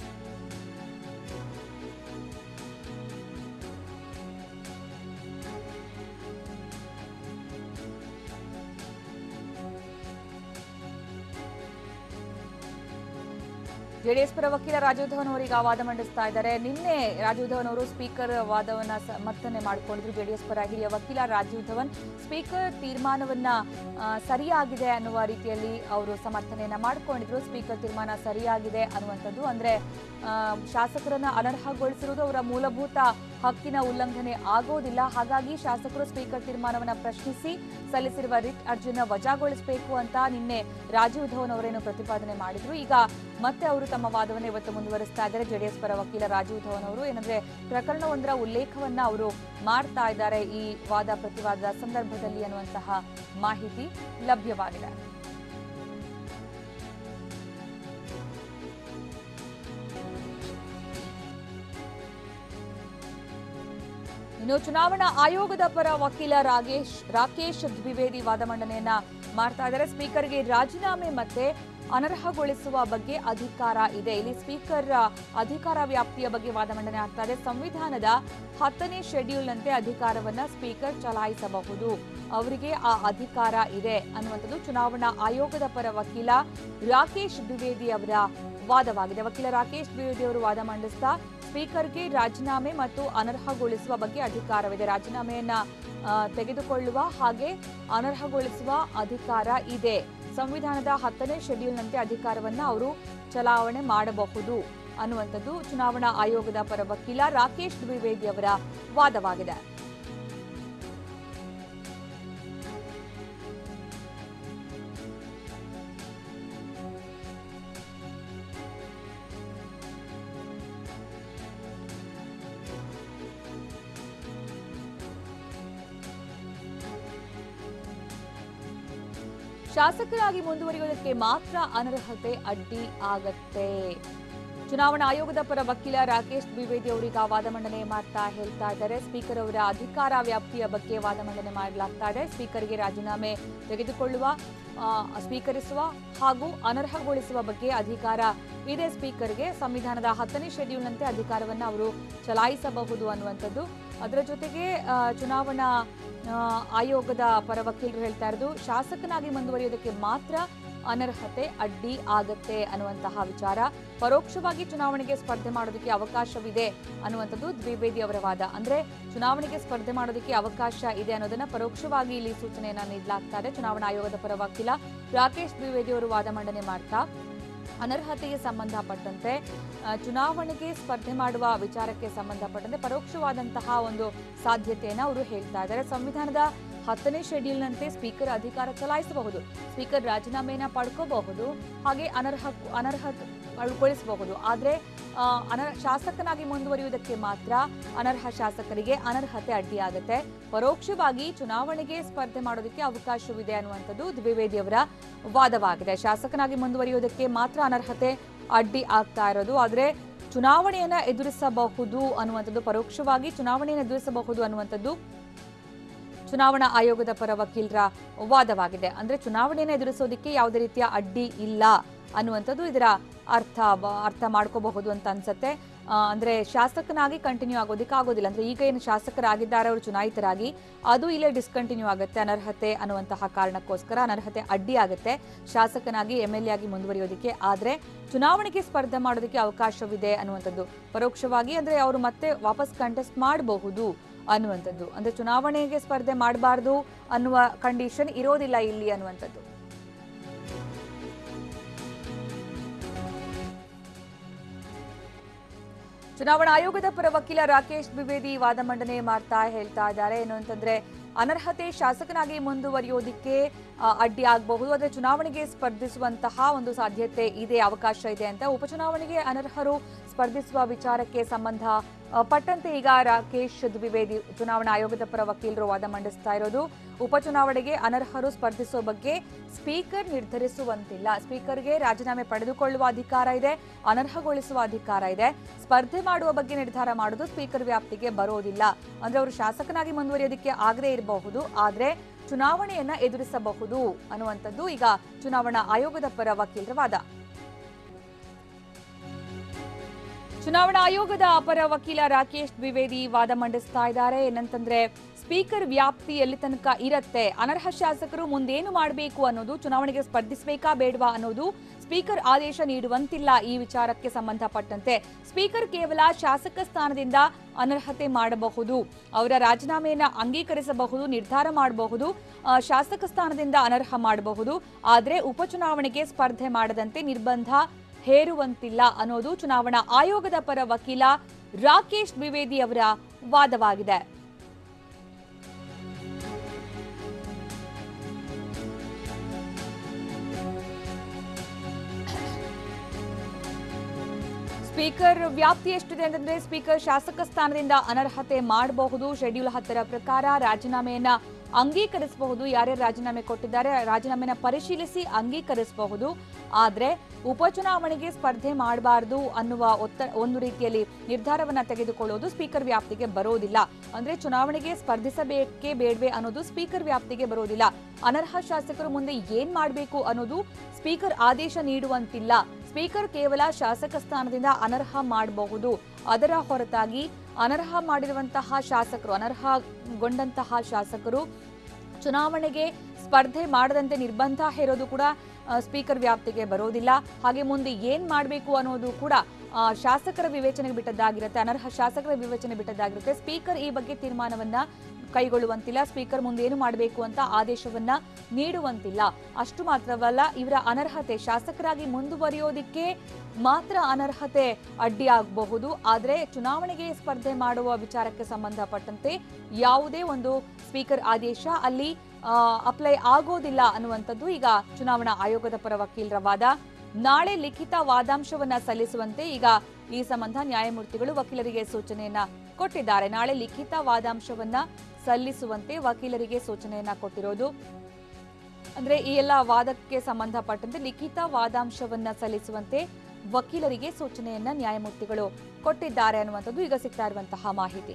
ಜೆಡಿಎಸ್ ಪರ ವಕೀಲ ರಾಜೀವ್ ಧವನ್ ಅವರಿಗೆ ವಾದ ಮಂಡಿಸ್ತಾ ಇದ್ದಾರೆ ನಿನ್ನೆ ರಾಜೀವ್ ಧವನ್ ಅವರು ಸ್ಪೀಕರ್ ವಾದವನ್ನ ಸಮರ್ಥನೆ ಮಾಡಿಕೊಂಡಿದ್ರು ಜೆಡಿಎಸ್ ಪರ ಹಿರಿಯ ವಕೀಲ ರಾಜೀವ್ ಧವನ್ ಸ್ಪೀಕರ್ ತೀರ್ಮಾನವನ್ನ ಆ, ಸರಿಯಾಗಿದೆ ಅನ್ನುವ ರೀತಿಯಲ್ಲಿ ಅವರು ಸಮರ್ಥನೆಯನ್ನ ಮಾಡಿಕೊಂಡಿದ್ರು ಸ್ಪೀಕರ್ ತೀರ್ಮಾನ ಸರಿಯಾಗಿದೆ ಅನ್ನುವಂಥದ್ದು ಅಂದ್ರೆ ಆ, ಶಾಸಕರನ್ನ ಅನರ್ಹಗೊಳಿಸಿರುವುದು ಅವರ ಮೂಲಭೂತ ಹಕ್ಕಿನ ಉಲ್ಲಂಘನೆ ಆಗೋದಿಲ್ಲ ಹಾಗಾಗಿ ಶಾಸಕರು ಸ್ಪೀಕರ್ ತೀರ್ಮಾನವನ್ನ ಪ್ರಶ್ನಿಸಿ ಸಲ್ಲಿಸಿರುವ ರಿಟ್ ಅರ್ಜಿನ ವಜಾಗೊಳಿಸಬೇಕು ಅಂತ ನಿನ್ನೆ ರಾಜೀವ್ ಧವನ್ ಅವರೇನು ಪ್ರತಿಪಾದನೆ ಮಾಡಿದ್ರು ಈಗ ಮತ್ತೆ ಅವರು ತಮ್ಮ ವಾದವನ್ನು ಇವತ್ತು ಮುಂದುವರಿಸ್ತಾ ಇದ್ದಾರೆ ಜೆಡಿಎಸ್ ಪರ ವಕೀಲ ರಾಜೀವ್ ಧವನ್ ಅವರು ಏನಂದ್ರೆ ಪ್ರಕರಣವೊಂದರ ಉಲ್ಲೇಖವನ್ನ ಅವರು ಮಾಡ್ತಾ ಇದ್ದಾರೆ ಈ ವಾದ ಪ್ರತಿವಾದದ ಸಂದರ್ಭದಲ್ಲಿ ಅನ್ನುವಂತಹ ಮಾಹಿತಿ ಲಭ್ಯವಾಗಿದೆ ಇನ್ನು ಚುನಾವಣಾ ಆಯೋಗದ ಪರ ವಕೀಲ ರಾಗೇಶ್ ರಾಕೇಶ್ ದ್ವಿವೇದಿ ವಾದ ಮಂಡನೆಯನ್ನ ಮಾಡ್ತಾ ಇದ್ದಾರೆ ಸ್ಪೀಕರ್ಗೆ ರಾಜೀನಾಮೆ ಮತ್ತೆ ಅನರ್ಹಗೊಳಿಸುವ ಬಗ್ಗೆ ಅಧಿಕಾರ ಇದೆ ಇಲ್ಲಿ ಸ್ಪೀಕರ್ ಅಧಿಕಾರ ವ್ಯಾಪ್ತಿಯ ಬಗ್ಗೆ ವಾದ ಮಂಡನೆ ಆಗ್ತಾ ಇದೆ ಸಂವಿಧಾನದ ಹತ್ತನೇ ಶೆಡ್ಯೂಲ್ನಂತೆ ಅಧಿಕಾರವನ್ನ ಸ್ಪೀಕರ್ ಚಲಾಯಿಸಬಹುದು ಅವರಿಗೆ ಆ ಅಧಿಕಾರ ಇದೆ ಅನ್ನುವಂಥದ್ದು ಚುನಾವಣಾ ಆಯೋಗದ ಪರ ವಕೀಲ ರಾಕೇಶ್ ದ್ವಿವೇದಿ ಅವರ ವಾದವಾಗಿದೆ ವಕೀಲ ರಾಕೇಶ್ ದ್ವಿವೇದಿ ಅವರು ವಾದ ಮಂಡಿಸ್ತಾ ಸ್ಪೀಕರ್ಗೆ ರಾಜೀನಾಮೆ ಮತ್ತು ಅನರ್ಹಗೊಳಿಸುವ ಬಗ್ಗೆ ಅಧಿಕಾರವಿದೆ ರಾಜೀನಾಮೆಯನ್ನ ಆ, ತೆಗೆದುಕೊಳ್ಳುವ ಹಾಗೆ ಅನರ್ಹಗೊಳಿಸುವ ಅಧಿಕಾರ ಇದೆ ಸಂವಿಧಾನದ ಹತ್ತನೇ ಶೆಡ್ಯೂಲ್ನಂತೆ ಅಧಿಕಾರವನ್ನ ಅವರು ಚಲಾವಣೆ ಮಾಡಬಹುದು ಅನ್ನುವಂಥದ್ದು ಚುನಾವಣಾ ಆಯೋಗದ ಪರ ವಕೀಲ ರಾಕೇಶ್ ದ್ವಿವೇದಿ ಅವರ ವಾದವಾಗಿದೆ ಶಾಸಕರಾಗಿ ಮುಂದುವರಿಯುವುದಕ್ಕೆ ಮಾತ್ರ ಅನರ್ಹತೆ ಅಡ್ಡಿ ಆಗತ್ತೆ ಚುನಾವಣಾ ಆಯೋಗದ ಪರ ವಕೀಲ ರಾಕೇಶ್ ದ್ವಿವೇದಿ ಅವರೀಗ ವಾದ ಮಂಡನೆ ಮಾಡ್ತಾ ಹೇಳ್ತಾ ಇದ್ದಾರೆ ಸ್ಪೀಕರ್ ಅವರ ಅಧಿಕಾರ ವ್ಯಾಪ್ತಿಯ ಬಗ್ಗೆ ವಾದ ಮಂಡನೆ ಮಾಡಲಾಗ್ತಾ ಇದೆ ಸ್ಪೀಕರ್ಗೆ ರಾಜೀನಾಮೆ ತೆಗೆದುಕೊಳ್ಳುವ ಆ, ಸ್ವೀಕರಿಸುವ ಹಾಗೂ ಅನರ್ಹಗೊಳಿಸುವ ಬಗ್ಗೆ ಅಧಿಕಾರ ಇದೆ ಸ್ಪೀಕರ್ಗೆ ಸಂವಿಧಾನದ ಹತ್ತನೇ ಶೆಡ್ಯೂಲ್ನಂತೆ ಅಧಿಕಾರವನ್ನು ಅವರು ಚಲಾಯಿಸಬಹುದು ಅನ್ನುವಂಥದ್ದು ಅದರ ಜೊತೆಗೆ ಆ, ಚುನಾವಣಾ ಆ, ಆಯೋಗದ ಪರ ವಕೀಲರು ಹೇಳ್ತಾ ಇರೋದು ಶಾಸಕನಾಗಿ ಮುಂದುವರಿಯೋದಕ್ಕೆ ಮಾತ್ರ ಅನರ್ಹತೆ ಅಡ್ಡಿ ಆಗತ್ತೆ ಅನ್ನುವಂತಹ ವಿಚಾರ ಪರೋಕ್ಷವಾಗಿ ಚುನಾವಣೆಗೆ ಸ್ಪರ್ಧೆ ಮಾಡೋದಕ್ಕೆ ಅವಕಾಶವಿದೆ ಅನ್ನುವಂಥದ್ದು ದ್ವಿವೇದಿ ಅವರ ವಾದ ಅಂದ್ರೆ ಚುನಾವಣೆಗೆ ಸ್ಪರ್ಧೆ ಮಾಡೋದಕ್ಕೆ ಅವಕಾಶ ಇದೆ ಅನ್ನೋದನ್ನ ಪರೋಕ್ಷವಾಗಿ ಇಲ್ಲಿ ಸೂಚನೆಯನ್ನ ನೀಡಲಾಗ್ತಾ ಇದೆ ಚುನಾವಣಾ ಆಯೋಗದ ಪರ ವಕೀಲ ರಾಕೇಶ್ ದ್ವಿವೇದಿ ಅವರು ವಾದ ಮಂಡನೆ ಮಾಡ್ತಾ ಅನರ್ಹತೆಗೆ ಸಂಬಂಧಪಟ್ಟಂತೆ ಆ, ಚುನಾವಣೆಗೆ ಸ್ಪರ್ಧೆ ಮಾಡುವ ವಿಚಾರಕ್ಕೆ ಸಂಬಂಧಪಟ್ಟಂತೆ ಪರೋಕ್ಷವಾದಂತಹ ಒಂದು ಸಾಧ್ಯತೆಯನ್ನು ಅವರು ಹೇಳ್ತಾ ಇದ್ದಾರೆ ಸಂವಿಧಾನದ ಹತ್ತನೇ ಶೆಡ್ಯೂಲ್ನಂತೆ ಸ್ಪೀಕರ್ ಅಧಿಕಾರ ಚಲಾಯಿಸಬಹುದು ಸ್ಪೀಕರ್ ರಾಜೀನಾಮೆಯನ್ನ ಪಡ್ಕೋಬಹುದು ಹಾಗೆ ಅನರ್ಹ ಅನರ್ಹಗೊಳಿಸಬಹುದು ಆದ್ರೆ ಆ, ಅನರ್ಹ ಶಾಸಕನಾಗಿ ಮುಂದುವರಿಯುವುದಕ್ಕೆ ಮಾತ್ರ ಅನರ್ಹ ಶಾಸಕರಿಗೆ ಅನರ್ಹತೆ ಅಡ್ಡಿಯಾಗುತ್ತೆ ಪರೋಕ್ಷವಾಗಿ ಚುನಾವಣೆಗೆ ಸ್ಪರ್ಧೆ ಮಾಡೋದಕ್ಕೆ ಅವಕಾಶವಿದೆ ಅನ್ನುವಂಥದ್ದು ದ್ವಿವೇದಿ ಅವರ ವಾದವಾಗಿದೆ ಶಾಸಕನಾಗಿ ಮುಂದುವರಿಯುವುದಕ್ಕೆ ಮಾತ್ರ ಅನರ್ಹತೆ ಅಡ್ಡಿ ಆಗ್ತಾ ಇರೋದು ಆದ್ರೆ ಚುನಾವಣೆಯನ್ನ ಎದುರಿಸಬಹುದು ಅನ್ನುವಂಥದ್ದು ಪರೋಕ್ಷವಾಗಿ ಚುನಾವಣೆಯನ್ನು ಎದುರಿಸಬಹುದು ಅನ್ನುವಂಥದ್ದು ಚುನಾವಣಾ ಆಯೋಗದ ಪರ ವಕೀಲರ ವಾದವಾಗಿದೆ ಅಂದ್ರೆ ಚುನಾವಣೆಯನ್ನು ಎದುರಿಸೋದಕ್ಕೆ ಯಾವುದೇ ರೀತಿಯ ಅಡ್ಡಿ ಇಲ್ಲ ಅನ್ನುವಂಥದ್ದು ಇದರ ಅರ್ಥ ಬ- ಅರ್ಥ ಮಾಡ್ಕೋಬಹುದು ಅಂತ ಅನ್ಸತ್ತೆ ಆ, ಅಂದ್ರೆ ಶಾಸಕನಾಗಿ ಕಂಟಿನ್ಯೂ ಆಗೋದಕ್ಕೆ ಆಗೋದಿಲ್ಲ ಅಂದ್ರೆ ಈಗ ಏನು ಶಾಸಕರಾಗಿದ್ದಾರೆ ಅವರು ಚುನಾಯಿತರಾಗಿ ಅದು ಇಲ್ಲೇ ಡಿಸ್ಕಂಟಿನ್ಯೂ ಆಗುತ್ತೆ ಅನರ್ಹತೆ ಅನ್ನುವಂತಹ ಕಾರಣಕ್ಕೋಸ್ಕರ ಅನರ್ಹತೆ ಅಡ್ಡಿ ಆಗುತ್ತೆ ಶಾಸಕನಾಗಿ ಎಂ ಎಲ್ ಎ ಆಗಿ ಮುಂದುವರಿಯೋದಕ್ಕೆ ಆದ್ರೆ ಚುನಾವಣೆಗೆ ಸ್ಪರ್ಧೆ ಮಾಡೋದಕ್ಕೆ ಅವಕಾಶವಿದೆ ಅನ್ನುವಂಥದ್ದು ಪರೋಕ್ಷವಾಗಿ ಅಂದ್ರೆ ಅವರು ಮತ್ತೆ ವಾಪಸ್ ಕಂಟೆಸ್ಟ್ ಮಾಡಬಹುದು ಅನ್ನುವಂಥದ್ದು ಅಂದ್ರೆ ಚುನಾವಣೆಗೆ ಸ್ಪರ್ಧೆ ಮಾಡಬಾರ್ದು ಅನ್ನುವ ಕಂಡೀಷನ್ ಇರೋದಿಲ್ಲ ಇಲ್ಲಿ ಅನ್ನುವಂಥದ್ದು ಚುನಾವಣಾ ಆಯೋಗದ ಪರ ವಕೀಲ ರಾಕೇಶ್ ದ್ವಿವೇದಿ ವಾದ ಮಂಡನೆ ಮಾಡ್ತಾ ಹೇಳ್ತಾ ಇದ್ದಾರೆ ಏನು ಅಂತಂದ್ರೆ ಅನರ್ಹತೆ ಶಾಸಕನಾಗಿ ಮುಂದುವರಿಯೋದಿಕ್ಕೆ ಆ, ಅಡ್ಡಿ ಆಗಬಹುದು ಆದರೆ ಚುನಾವಣೆಗೆ ಸ್ಪರ್ಧಿಸುವಂತಹ ಒಂದು ಸಾಧ್ಯತೆ ಇದೆ ಅವಕಾಶ ಇದೆ ಅಂತ ಉಪಚುನಾವಣೆಗೆ ಅನರ್ಹರು ಸ್ಪರ್ಧಿಸುವ ವಿಚಾರಕ್ಕೆ ಸಂಬಂಧ ಆ, ಪಟ್ಟಂತೆ ಈಗ ರಾಕೇಶ್ ದ್ವಿವೇದಿ ಚುನಾವಣಾ ಆಯೋಗದ ಪರ ವಕೀಲರು ವಾದ ಮಂಡಿಸ್ತಾ ಇರೋದು ಉಪಚುನಾವಣೆಗೆ ಅನರ್ಹರು ಸ್ಪರ್ಧಿಸುವ ಬಗ್ಗೆ ಸ್ಪೀಕರ್ ನಿರ್ಧರಿಸುವಂತಿಲ್ಲ ಸ್ಪೀಕರ್ಗೆ ರಾಜೀನಾಮೆ ಪಡೆದುಕೊಳ್ಳುವ ಅಧಿಕಾರ ಇದೆ ಅನರ್ಹಗೊಳಿಸುವ ಅಧಿಕಾರ ಇದೆ ಸ್ಪರ್ಧೆ ಮಾಡುವ ಬಗ್ಗೆ ನಿರ್ಧಾರ ಮಾಡೋದು ಸ್ಪೀಕರ್ ವ್ಯಾಪ್ತಿಗೆ ಬರೋದಿಲ್ಲ ಅಂದ್ರೆ ಅವರು ಶಾಸಕನಾಗಿ ಮುಂದುವರಿಯೋದಕ್ಕೆ ಆಗದೇ ಇರಬಹುದು ಆದ್ರೆ ಚುನಾವಣೆಯನ್ನ ಎದುರಿಸಬಹುದು ಅನ್ನುವಂಥದ್ದು ಈಗ ಚುನಾವಣಾ ಆಯೋಗದ ಪರ ವಕೀಲರ ವಾದ ಚುನಾವಣಾ ಆಯೋಗದ ಅಪರ ವಕೀಲ ರಾಕೇಶ್ ದ್ವಿವೇದಿ ವಾದ ಮಂಡಿಸ್ತಾ ಇದ್ದಾರೆ ಏನಂತಂದ್ರೆ ಸ್ಪೀಕರ್ ವ್ಯಾಪ್ತಿ ಎಲ್ಲಿ ತನಕ ಇರತ್ತೆ ಅನರ್ಹ ಶಾಸಕರು ಮುಂದೇನು ಮಾಡಬೇಕು ಅನ್ನೋದು ಚುನಾವಣೆಗೆ ಸ್ಪರ್ಧಿಸಬೇಕಾ ಬೇಡವಾ ಅನ್ನೋದು ಸ್ಪೀಕರ್ ಆದೇಶ ನೀಡುವಂತಿಲ್ಲ ಈ ವಿಚಾರಕ್ಕೆ ಸಂಬಂಧಪಟ್ಟಂತೆ ಸ್ಪೀಕರ್ ಕೇವಲ ಶಾಸಕ ಸ್ಥಾನದಿಂದ ಅನರ್ಹತೆ ಮಾಡಬಹುದು ಅವರ ರಾಜೀನಾಮೆಯನ್ನ ಅಂಗೀಕರಿಸಬಹುದು ನಿರ್ಧಾರ ಮಾಡಬಹುದು ಆ, ಶಾಸಕ ಸ್ಥಾನದಿಂದ ಅನರ್ಹ ಮಾಡಬಹುದು ಆದರೆ ಉಪಚುನಾವಣೆಗೆ ಸ್ಪರ್ಧೆ ಮಾಡದಂತೆ ನಿರ್ಬಂಧ ಹೇರುವಂತಿಲ್ಲ ಅನ್ನೋದು ಚುನಾವಣಾ ಆಯೋಗದ ಪರ ವಕೀಲ ರಾಕೇಶ್ ದ್ವಿವೇದಿ ಅವರ ವಾದವಾಗಿದೆ ಸ್ಪೀಕರ್ ವ್ಯಾಪ್ತಿ ಎಷ್ಟಿದೆ ಅಂತಂದ್ರೆ ಸ್ಪೀಕರ್ ಶಾಸಕ ಸ್ಥಾನದಿಂದ ಅನರ್ಹತೆ ಮಾಡಬಹುದು ಶೆಡ್ಯೂಲ್ ಹತ್ತರ ಪ್ರಕಾರ ರಾಜೀನಾಮೆಯನ್ನ ಅಂಗೀಕರಿಸಬಹುದು ಯಾರ್ಯಾರು ರಾಜೀನಾಮೆ ಕೊಟ್ಟಿದ್ದಾರೆ ರಾಜೀನಾಮೆನ ಪರಿಶೀಲಿಸಿ ಅಂಗೀಕರಿಸಬಹುದು ಆದ್ರೆ ಉಪಚುನಾವಣೆಗೆ ಸ್ಪರ್ಧೆ ಮಾಡಬಾರದು ಅನ್ನುವ ಒತ್ತ ಒಂದು ರೀತಿಯಲ್ಲಿ ನಿರ್ಧಾರವನ್ನ ತೆಗೆದುಕೊಳ್ಳುವುದು ಸ್ಪೀಕರ್ ವ್ಯಾಪ್ತಿಗೆ ಬರೋದಿಲ್ಲ ಅಂದ್ರೆ ಚುನಾವಣೆಗೆ ಸ್ಪರ್ಧಿಸಬೇಕೇ ಬೇಡವೆ ಅನ್ನೋದು ಸ್ಪೀಕರ್ ವ್ಯಾಪ್ತಿಗೆ ಬರೋದಿಲ್ಲ ಅನರ್ಹ ಶಾಸಕರು ಮುಂದೆ ಏನ್ ಮಾಡಬೇಕು ಅನ್ನೋದು ಸ್ಪೀಕರ್ ಆದೇಶ ನೀಡುವಂತಿಲ್ಲ ಸ್ಪೀಕರ್ ಕೇವಲ ಶಾಸಕ ಸ್ಥಾನದಿಂದ ಅನರ್ಹ ಮಾಡಬಹುದು ಅದರ ಹೊರತಾಗಿ ಅನರ್ಹ ಮಾಡಿರುವಂತಹ ಶಾಸಕರು ಅನರ್ಹಗೊಂಡಂತಹ ಶಾಸಕರು ಚುನಾವಣೆಗೆ ಸ್ಪರ್ಧೆ ಮಾಡದಂತೆ ನಿರ್ಬಂಧ ಹೇರೋದು ಕೂಡ ಆ, ಸ್ಪೀಕರ್ ವ್ಯಾಪ್ತಿಗೆ ಬರೋದಿಲ್ಲ ಹಾಗೆ ಮುಂದೆ ಏನ್ ಮಾಡಬೇಕು ಅನ್ನೋದು ಕೂಡ ಆ, ಶಾಸಕರ ವಿವೇಚನೆಗೆ ಬಿಟ್ಟದ್ದಾಗಿರುತ್ತೆ ಅನರ್ಹ ಶಾಸಕರ ವಿವೇಚನೆ ಬಿಟ್ಟದ್ದಾಗಿರುತ್ತೆ ಸ್ಪೀಕರ್ ಈ ಬಗ್ಗೆ ತೀರ್ಮಾನವನ್ನ ಕೈಗೊಳ್ಳುವಂತಿಲ್ಲ ಸ್ಪೀಕರ್ ಮುಂದೆ ಏನು ಮಾಡಬೇಕು ಅಂತ ಆದೇಶವನ್ನ ನೀಡುವಂತಿಲ್ಲ ಅಷ್ಟು ಮಾತ್ರವಲ್ಲ ಇವರ ಅನರ್ಹತೆ ಶಾಸಕರಾಗಿ ಮುಂದುವರಿಯೋದಿಕ್ಕೆ ಮಾತ್ರ ಅನರ್ಹತೆ ಅಡ್ಡಿಯಾಗಬಹುದು ಆದರೆ ಚುನಾವಣೆಗೆ ಸ್ಪರ್ಧೆ ಮಾಡುವ ವಿಚಾರಕ್ಕೆ ಸಂಬಂಧಪಟ್ಟಂತೆ ಯಾವುದೇ ಒಂದು ಸ್ಪೀಕರ್ ಆದೇಶ ಅಲ್ಲಿ ಅಪ್ಲೈ ಆಗೋದಿಲ್ಲ ಅನ್ನುವಂಥದ್ದು ಈಗ ಚುನಾವಣಾ ಆಯೋಗದ ಪರ ವಕೀಲರ ವಾದ ನಾಳೆ ಲಿಖಿತ ವಾದಾಂಶವನ್ನ ಸಲ್ಲಿಸುವಂತೆ ಈಗ ಈ ಸಂಬಂಧ ನ್ಯಾಯಮೂರ್ತಿಗಳು ವಕೀಲರಿಗೆ ಸೂಚನೆಯನ್ನ ಕೊಟ್ಟಿದ್ದಾರೆ ನಾಳೆ ಲಿಖಿತ ವಾದಾಂಶವನ್ನ ಸಲ್ಲಿಸುವಂತೆ ವಕೀಲರಿಗೆ ಸೂಚನೆಯನ್ನ ಕೊಟ್ಟಿರೋದು ಅಂದ್ರೆ ಈ ಎಲ್ಲ ವಾದಕ್ಕೆ ಸಂಬಂಧಪಟ್ಟಂತೆ ಲಿಖಿತ ವಾದಾಂಶವನ್ನ ಸಲ್ಲಿಸುವಂತೆ ವಕೀಲರಿಗೆ ಸೂಚನೆಯನ್ನ ನ್ಯಾಯಮೂರ್ತಿಗಳು ಕೊಟ್ಟಿದ್ದಾರೆ ಅನ್ನುವಂಥದ್ದು ಈಗ ಸಿಗ್ತಾ ಇರುವಂತಹ ಮಾಹಿತಿ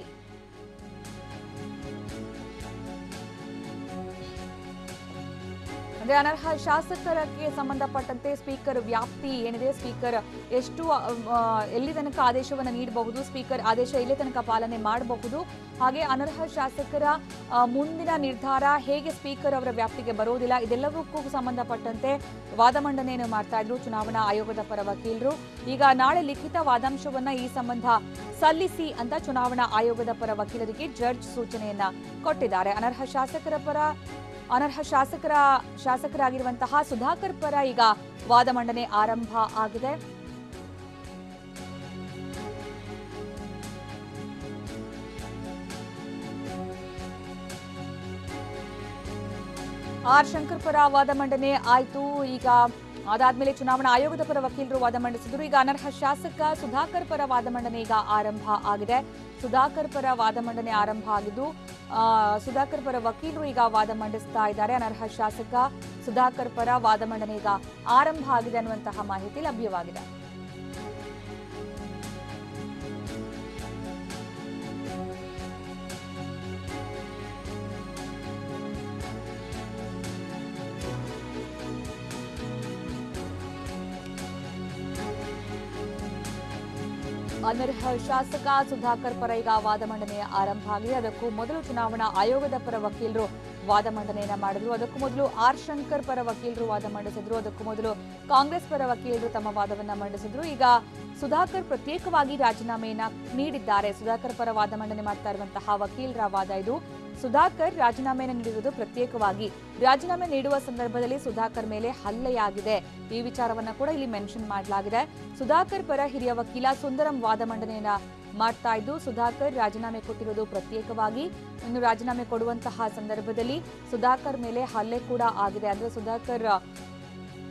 ಅಂದ್ರೆ ಅನರ್ಹ ಶಾಸಕರಿಗೆ ಸಂಬಂಧಪಟ್ಟಂತೆ ಸ್ಪೀಕರ್ ವ್ಯಾಪ್ತಿ ಏನಿದೆ ಸ್ಪೀಕರ್ ಎಷ್ಟು ಆ, ಎಲ್ಲಿ ತನಕ ಆದೇಶವನ್ನು ನೀಡಬಹುದು ಸ್ಪೀಕರ್ ಆದೇಶ ಎಲ್ಲಿ ತನಕ ಪಾಲನೆ ಮಾಡಬಹುದು ಹಾಗೆ ಅನರ್ಹ ಶಾಸಕರ ಆ, ಮುಂದಿನ ನಿರ್ಧಾರ ಹೇಗೆ ಸ್ಪೀಕರ್ ಅವರ ವ್ಯಾಪ್ತಿಗೆ ಬರೋದಿಲ್ಲ ಇದೆಲ್ಲವಕ್ಕೂ ಸಂಬಂಧಪಟ್ಟಂತೆ ವಾದ ಮಂಡನೆಯನ್ನು ಮಾಡ್ತಾ ಇದ್ರು ಚುನಾವಣಾ ಆಯೋಗದ ಪರ ವಕೀಲರು ಈಗ ನಾಳೆ ಲಿಖಿತ ವಾದಾಂಶವನ್ನ ಈ ಸಂಬಂಧ ಸಲ್ಲಿಸಿ ಅಂತ ಚುನಾವಣಾ ಆಯೋಗದ ಪರ ವಕೀಲರಿಗೆ ಜಡ್ಜ್ ಸೂಚನೆಯನ್ನ ಕೊಟ್ಟಿದ್ದಾರೆ ಅನರ್ಹ ಶಾಸಕರ ಪರ ಅನರ್ಹ ಶಾಸಕರ ಶಾಸಕರಾಗಿರುವಂತಹ ಸುಧಾಕರ್ ಪರ ಈಗ ವಾದ ಮಂಡನೆ ಆರಂಭ ಆಗಿದೆ ಆರ್ ಶಂಕರ್ ಪರ ವಾದ ಮಂಡನೆ ಆಯ್ತು ಈಗ ಅದಾದ್ಮೇಲೆ ಚುನಾವಣಾ ಆಯೋಗದ ಪರ ವಕೀಲರು ವಾದ ಮಂಡಿಸಿದ್ರು ಈಗ ಅನರ್ಹ ಶಾಸಕ ಸುಧಾಕರ್ ಪರ ವಾದ ಮಂಡನೆ ಈಗ ಆರಂಭ ಆಗಿದೆ ಸುಧಾಕರ್ ಪರ ವಾದ ಮಂಡನೆ ಆರಂಭ ಆಗಿದ್ದು ಆ, ಸುಧಾಕರ್ ಪರ ವಕೀಲರು ಈಗ ವಾದ ಮಂಡಿಸ್ತಾ ಇದ್ದಾರೆ ಅನರ್ಹ ಶಾಸಕ ಸುಧಾಕರ್ ಪರ ವಾದ ಮಂಡನೆ ಈಗ ಆರಂಭ ಆಗಿದೆ ಅನ್ನುವಂತಹ ಮಾಹಿತಿ ಲಭ್ಯವಾಗಿದೆ ಅನರ್ಹ ಶಾಸಕ ಸುಧಾಕರ್ ಪರ ಈಗ ವಾದ ಮಂಡನೆ ಆರಂಭ ಆಗಿದೆ ಅದಕ್ಕೂ ಮೊದಲು ಚುನಾವಣಾ ಆಯೋಗದ ಪರ ವಕೀಲರು ವಾದ ಮಂಡನೆಯನ್ನ ಮಾಡಿದ್ರು ಅದಕ್ಕೂ ಮೊದಲು ಆರ್ ಶಂಕರ್ ಪರ ವಕೀಲರು ವಾದ ಮಂಡಿಸಿದ್ರು ಅದಕ್ಕೂ ಮೊದಲು ಕಾಂಗ್ರೆಸ್ ಪರ ವಕೀಲರು ತಮ್ಮ ವಾದವನ್ನ ಮಂಡಿಸಿದ್ರು ಈಗ ಸುಧಾಕರ್ ಪ್ರತ್ಯೇಕವಾಗಿ ರಾಜೀನಾಮೆಯನ್ನ ನೀಡಿದ್ದಾರೆ ಸುಧಾಕರ್ ಪರ ವಾದ ಮಂಡನೆ ಮಾಡ್ತಾ ಇರುವಂತಹ ವಕೀಲರ ವಾದ ಇದು ಸುಧಾಕರ್ ರಾಜೀನಾಮೆಯನ್ನು ನೀಡಿರುವುದು ಪ್ರತ್ಯೇಕವಾಗಿ ರಾಜೀನಾಮೆ ನೀಡುವ ಸಂದರ್ಭದಲ್ಲಿ ಸುಧಾಕರ್ ಮೇಲೆ ಹಲ್ಲೆಯಾಗಿದೆ ಈ ವಿಚಾರವನ್ನ ಕೂಡ ಇಲ್ಲಿ ಮೆನ್ಷನ್ ಮಾಡಲಾಗಿದೆ ಸುಧಾಕರ್ ಪರ ಹಿರಿಯ ವಕೀಲ ಸುಂದರಂ ವಾದ ಮಂಡನೆಯನ್ನ ಮಾಡ್ತಾ ಇದ್ದು ಸುಧಾಕರ್ ರಾಜೀನಾಮೆ ಕೊಟ್ಟಿರೋದು ಪ್ರತ್ಯೇಕವಾಗಿ ಇನ್ನು ರಾಜೀನಾಮೆ ಕೊಡುವಂತಹ ಸಂದರ್ಭದಲ್ಲಿ ಸುಧಾಕರ್ ಮೇಲೆ ಹಲ್ಲೆ ಕೂಡ ಆಗಿದೆ ಅಂದ್ರೆ ಸುಧಾಕರ್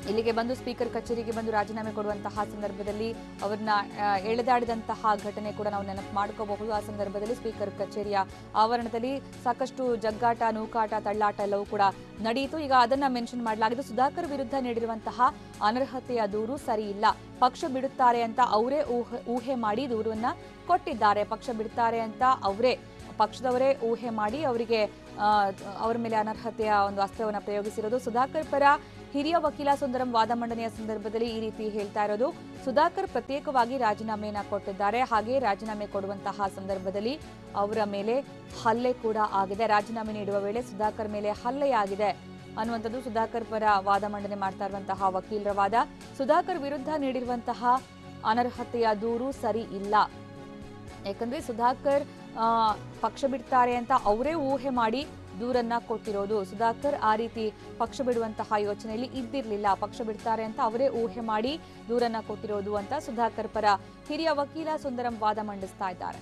ಇಲ್ಲಿಗೆ ಬಂದು ಸ್ಪೀಕರ್ ಕಚೇರಿಗೆ ಬಂದು ರಾಜೀನಾಮೆ ಕೊಡುವಂತಹ ಸಂದರ್ಭದಲ್ಲಿ ಅವ್ರನ್ನ ಆ, ಎಳೆದಾಡಿದಂತಹ ಘಟನೆ ಕೂಡ ನಾವು ನೆನಪು ಮಾಡ್ಕೋಬಹುದು ಆ ಸಂದರ್ಭದಲ್ಲಿ ಸ್ಪೀಕರ್ ಕಚೇರಿಯ ಆವರಣದಲ್ಲಿ ಸಾಕಷ್ಟು ಜಗ್ಗಾಟ ನೂಕಾಟ ತಳ್ಳಾಟ ಎಲ್ಲವೂ ಕೂಡ ನಡೆಯಿತು ಈಗ ಅದನ್ನ ಮೆನ್ಷನ್ ಮಾಡಲಾಗಿದೆ ಸುಧಾಕರ್ ವಿರುದ್ಧ ನೀಡಿರುವಂತಹ ಅನರ್ಹತೆಯ ದೂರು ಸರಿ ಇಲ್ಲ ಪಕ್ಷ ಬಿಡುತ್ತಾರೆ ಅಂತ ಅವರೇ ಊಹೆ ಊಹೆ ಮಾಡಿ ದೂರವನ್ನ ಕೊಟ್ಟಿದ್ದಾರೆ ಪಕ್ಷ ಬಿಡ್ತಾರೆ ಅಂತ ಅವರೇ ಪಕ್ಷದವರೇ ಊಹೆ ಮಾಡಿ ಅವರಿಗೆ ಆ, ಅವರ ಮೇಲೆ ಅನರ್ಹತೆಯ ಒಂದು ಅಸ್ತ್ರವನ್ನು ಪ್ರಯೋಗಿಸಿರೋದು ಸುಧಾಕರ್ ಪರ ಹಿರಿಯ ವಕೀಲ ಸುಂದರಂ ವಾದ ಮಂಡನೆಯ ಸಂದರ್ಭದಲ್ಲಿ ಈ ರೀತಿ ಹೇಳ್ತಾ ಇರೋದು ಸುಧಾಕರ್ ಪ್ರತ್ಯೇಕವಾಗಿ ರಾಜೀನಾಮೆಯನ್ನ ಕೊಟ್ಟಿದ್ದಾರೆ ಹಾಗೆ ರಾಜೀನಾಮೆ ಕೊಡುವಂತಹ ಸಂದರ್ಭದಲ್ಲಿ ಅವರ ಮೇಲೆ ಹಲ್ಲೆ ಕೂಡ ಆಗಿದೆ ರಾಜೀನಾಮೆ ನೀಡುವ ವೇಳೆ ಸುಧಾಕರ್ ಮೇಲೆ ಹಲ್ಲೆಯಾಗಿದೆ ಅನ್ನುವಂಥದ್ದು ಸುಧಾಕರ್ ಪರ ವಾದ ಮಂಡನೆ ಮಾಡ್ತಾ ಇರುವಂತಹ ವಕೀಲರ ವಾದ ಸುಧಾಕರ್ ವಿರುದ್ಧ ನೀಡಿರುವಂತಹ ಅನರ್ಹತೆಯ ದೂರು ಸರಿ ಇಲ್ಲ ಯಾಕಂದ್ರೆ ಸುಧಾಕರ್ ಆ, ಪಕ್ಷ ಬಿಡ್ತಾರೆ ಅಂತ ಅವರೇ ಊಹೆ ಮಾಡಿ ದೂರನ್ನ ಕೊಟ್ಟಿರೋದು ಸುಧಾಕರ್ ಆ ರೀತಿ ಪಕ್ಷ ಬಿಡುವಂತಹ ಯೋಚನೆಯಲ್ಲಿ ಇದ್ದಿರ್ಲಿಲ್ಲ ಪಕ್ಷ ಬಿಡ್ತಾರೆ ಅಂತ ಅವರೇ ಊಹೆ ಮಾಡಿ ದೂರನ್ನ ಕೊಟ್ಟಿರೋದು ಅಂತ ಸುಧಾಕರ್ ಪರ ಹಿರಿಯ ವಕೀಲ ಸುಂದರಂ ವಾದ ಮಂಡಿಸ್ತಾ ಇದ್ದಾರೆ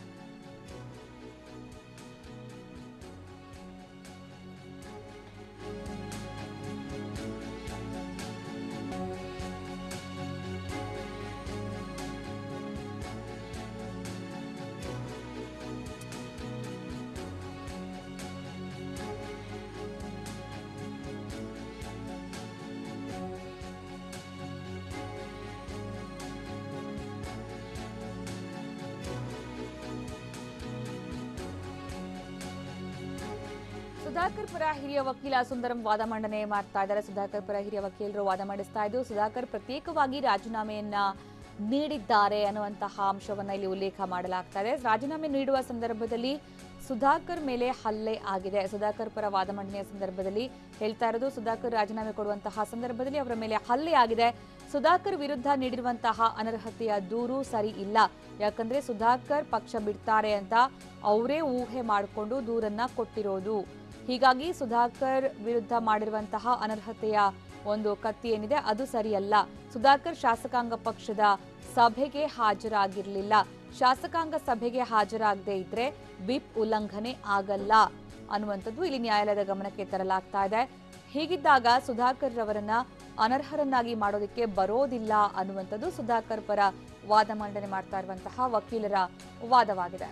ಸುಧಾಕರ್ ಪರ ಹಿರಿಯ ವಕೀಲ ಸುಂದರಂ ವಾದ ಮಂಡನೆ ಮಾಡ್ತಾ ಇದ್ದಾರೆ ಸುಧಾಕರ್ ಪರ ಹಿರಿಯ ವಕೀಲರು ವಾದ ಮಂಡಿಸ್ತಾ ಇದ್ದು ಸುಧಾಕರ್ ಪ್ರತ್ಯೇಕವಾಗಿ ರಾಜೀನಾಮೆಯನ್ನ ನೀಡಿದ್ದಾರೆ ಅನ್ನುವಂತಹ ಅಂಶವನ್ನ ಇಲ್ಲಿ ಉಲ್ಲೇಖ ಮಾಡಲಾಗ್ತಾ ಇದೆ ರಾಜೀನಾಮೆ ನೀಡುವ ಸಂದರ್ಭದಲ್ಲಿ ಸುಧಾಕರ್ ಮೇಲೆ ಹಲ್ಲೆ ಆಗಿದೆ ಸುಧಾಕರ್ ಪರ ವಾದ ಮಂಡನೆಯ ಸಂದರ್ಭದಲ್ಲಿ ಹೇಳ್ತಾ ಇರೋದು ಸುಧಾಕರ್ ರಾಜೀನಾಮೆ ಕೊಡುವಂತಹ ಸಂದರ್ಭದಲ್ಲಿ ಅವರ ಮೇಲೆ ಹಲ್ಲೆ ಆಗಿದೆ ಸುಧಾಕರ್ ವಿರುದ್ಧ ನೀಡಿರುವಂತಹ ಅನರ್ಹತೆಯ ದೂರು ಸರಿ ಇಲ್ಲ ಯಾಕಂದ್ರೆ ಸುಧಾಕರ್ ಪಕ್ಷ ಬಿಡ್ತಾರೆ ಅಂತ ಅವರೇ ಊಹೆ ಮಾಡಿಕೊಂಡು ದೂರನ್ನ ಕೊಟ್ಟಿರೋದು ಹೀಗಾಗಿ ಸುಧಾಕರ್ ವಿರುದ್ಧ ಮಾಡಿರುವಂತಹ ಅನರ್ಹತೆಯ ಒಂದು ಕತ್ತಿ ಏನಿದೆ ಅದು ಸರಿಯಲ್ಲ ಸುಧಾಕರ್ ಶಾಸಕಾಂಗ ಪಕ್ಷದ ಸಭೆಗೆ ಹಾಜರಾಗಿರ್ಲಿಲ್ಲ ಶಾಸಕಾಂಗ ಸಭೆಗೆ ಹಾಜರಾಗದೇ ಇದ್ರೆ ವಿಪ್ ಉಲ್ಲಂಘನೆ ಆಗಲ್ಲ ಅನ್ನುವಂಥದ್ದು ಇಲ್ಲಿ ನ್ಯಾಯಾಲಯದ ಗಮನಕ್ಕೆ ತರಲಾಗ್ತಾ ಇದೆ ಹೀಗಿದ್ದಾಗ ಸುಧಾಕರ್ ರವರನ್ನ ಅನರ್ಹರನ್ನಾಗಿ ಮಾಡೋದಕ್ಕೆ ಬರೋದಿಲ್ಲ ಅನ್ನುವಂಥದ್ದು ಸುಧಾಕರ್ ಪರ ವಾದ ಮಂಡನೆ ಮಾಡ್ತಾ ಇರುವಂತಹ ವಕೀಲರ ವಾದವಾಗಿದೆ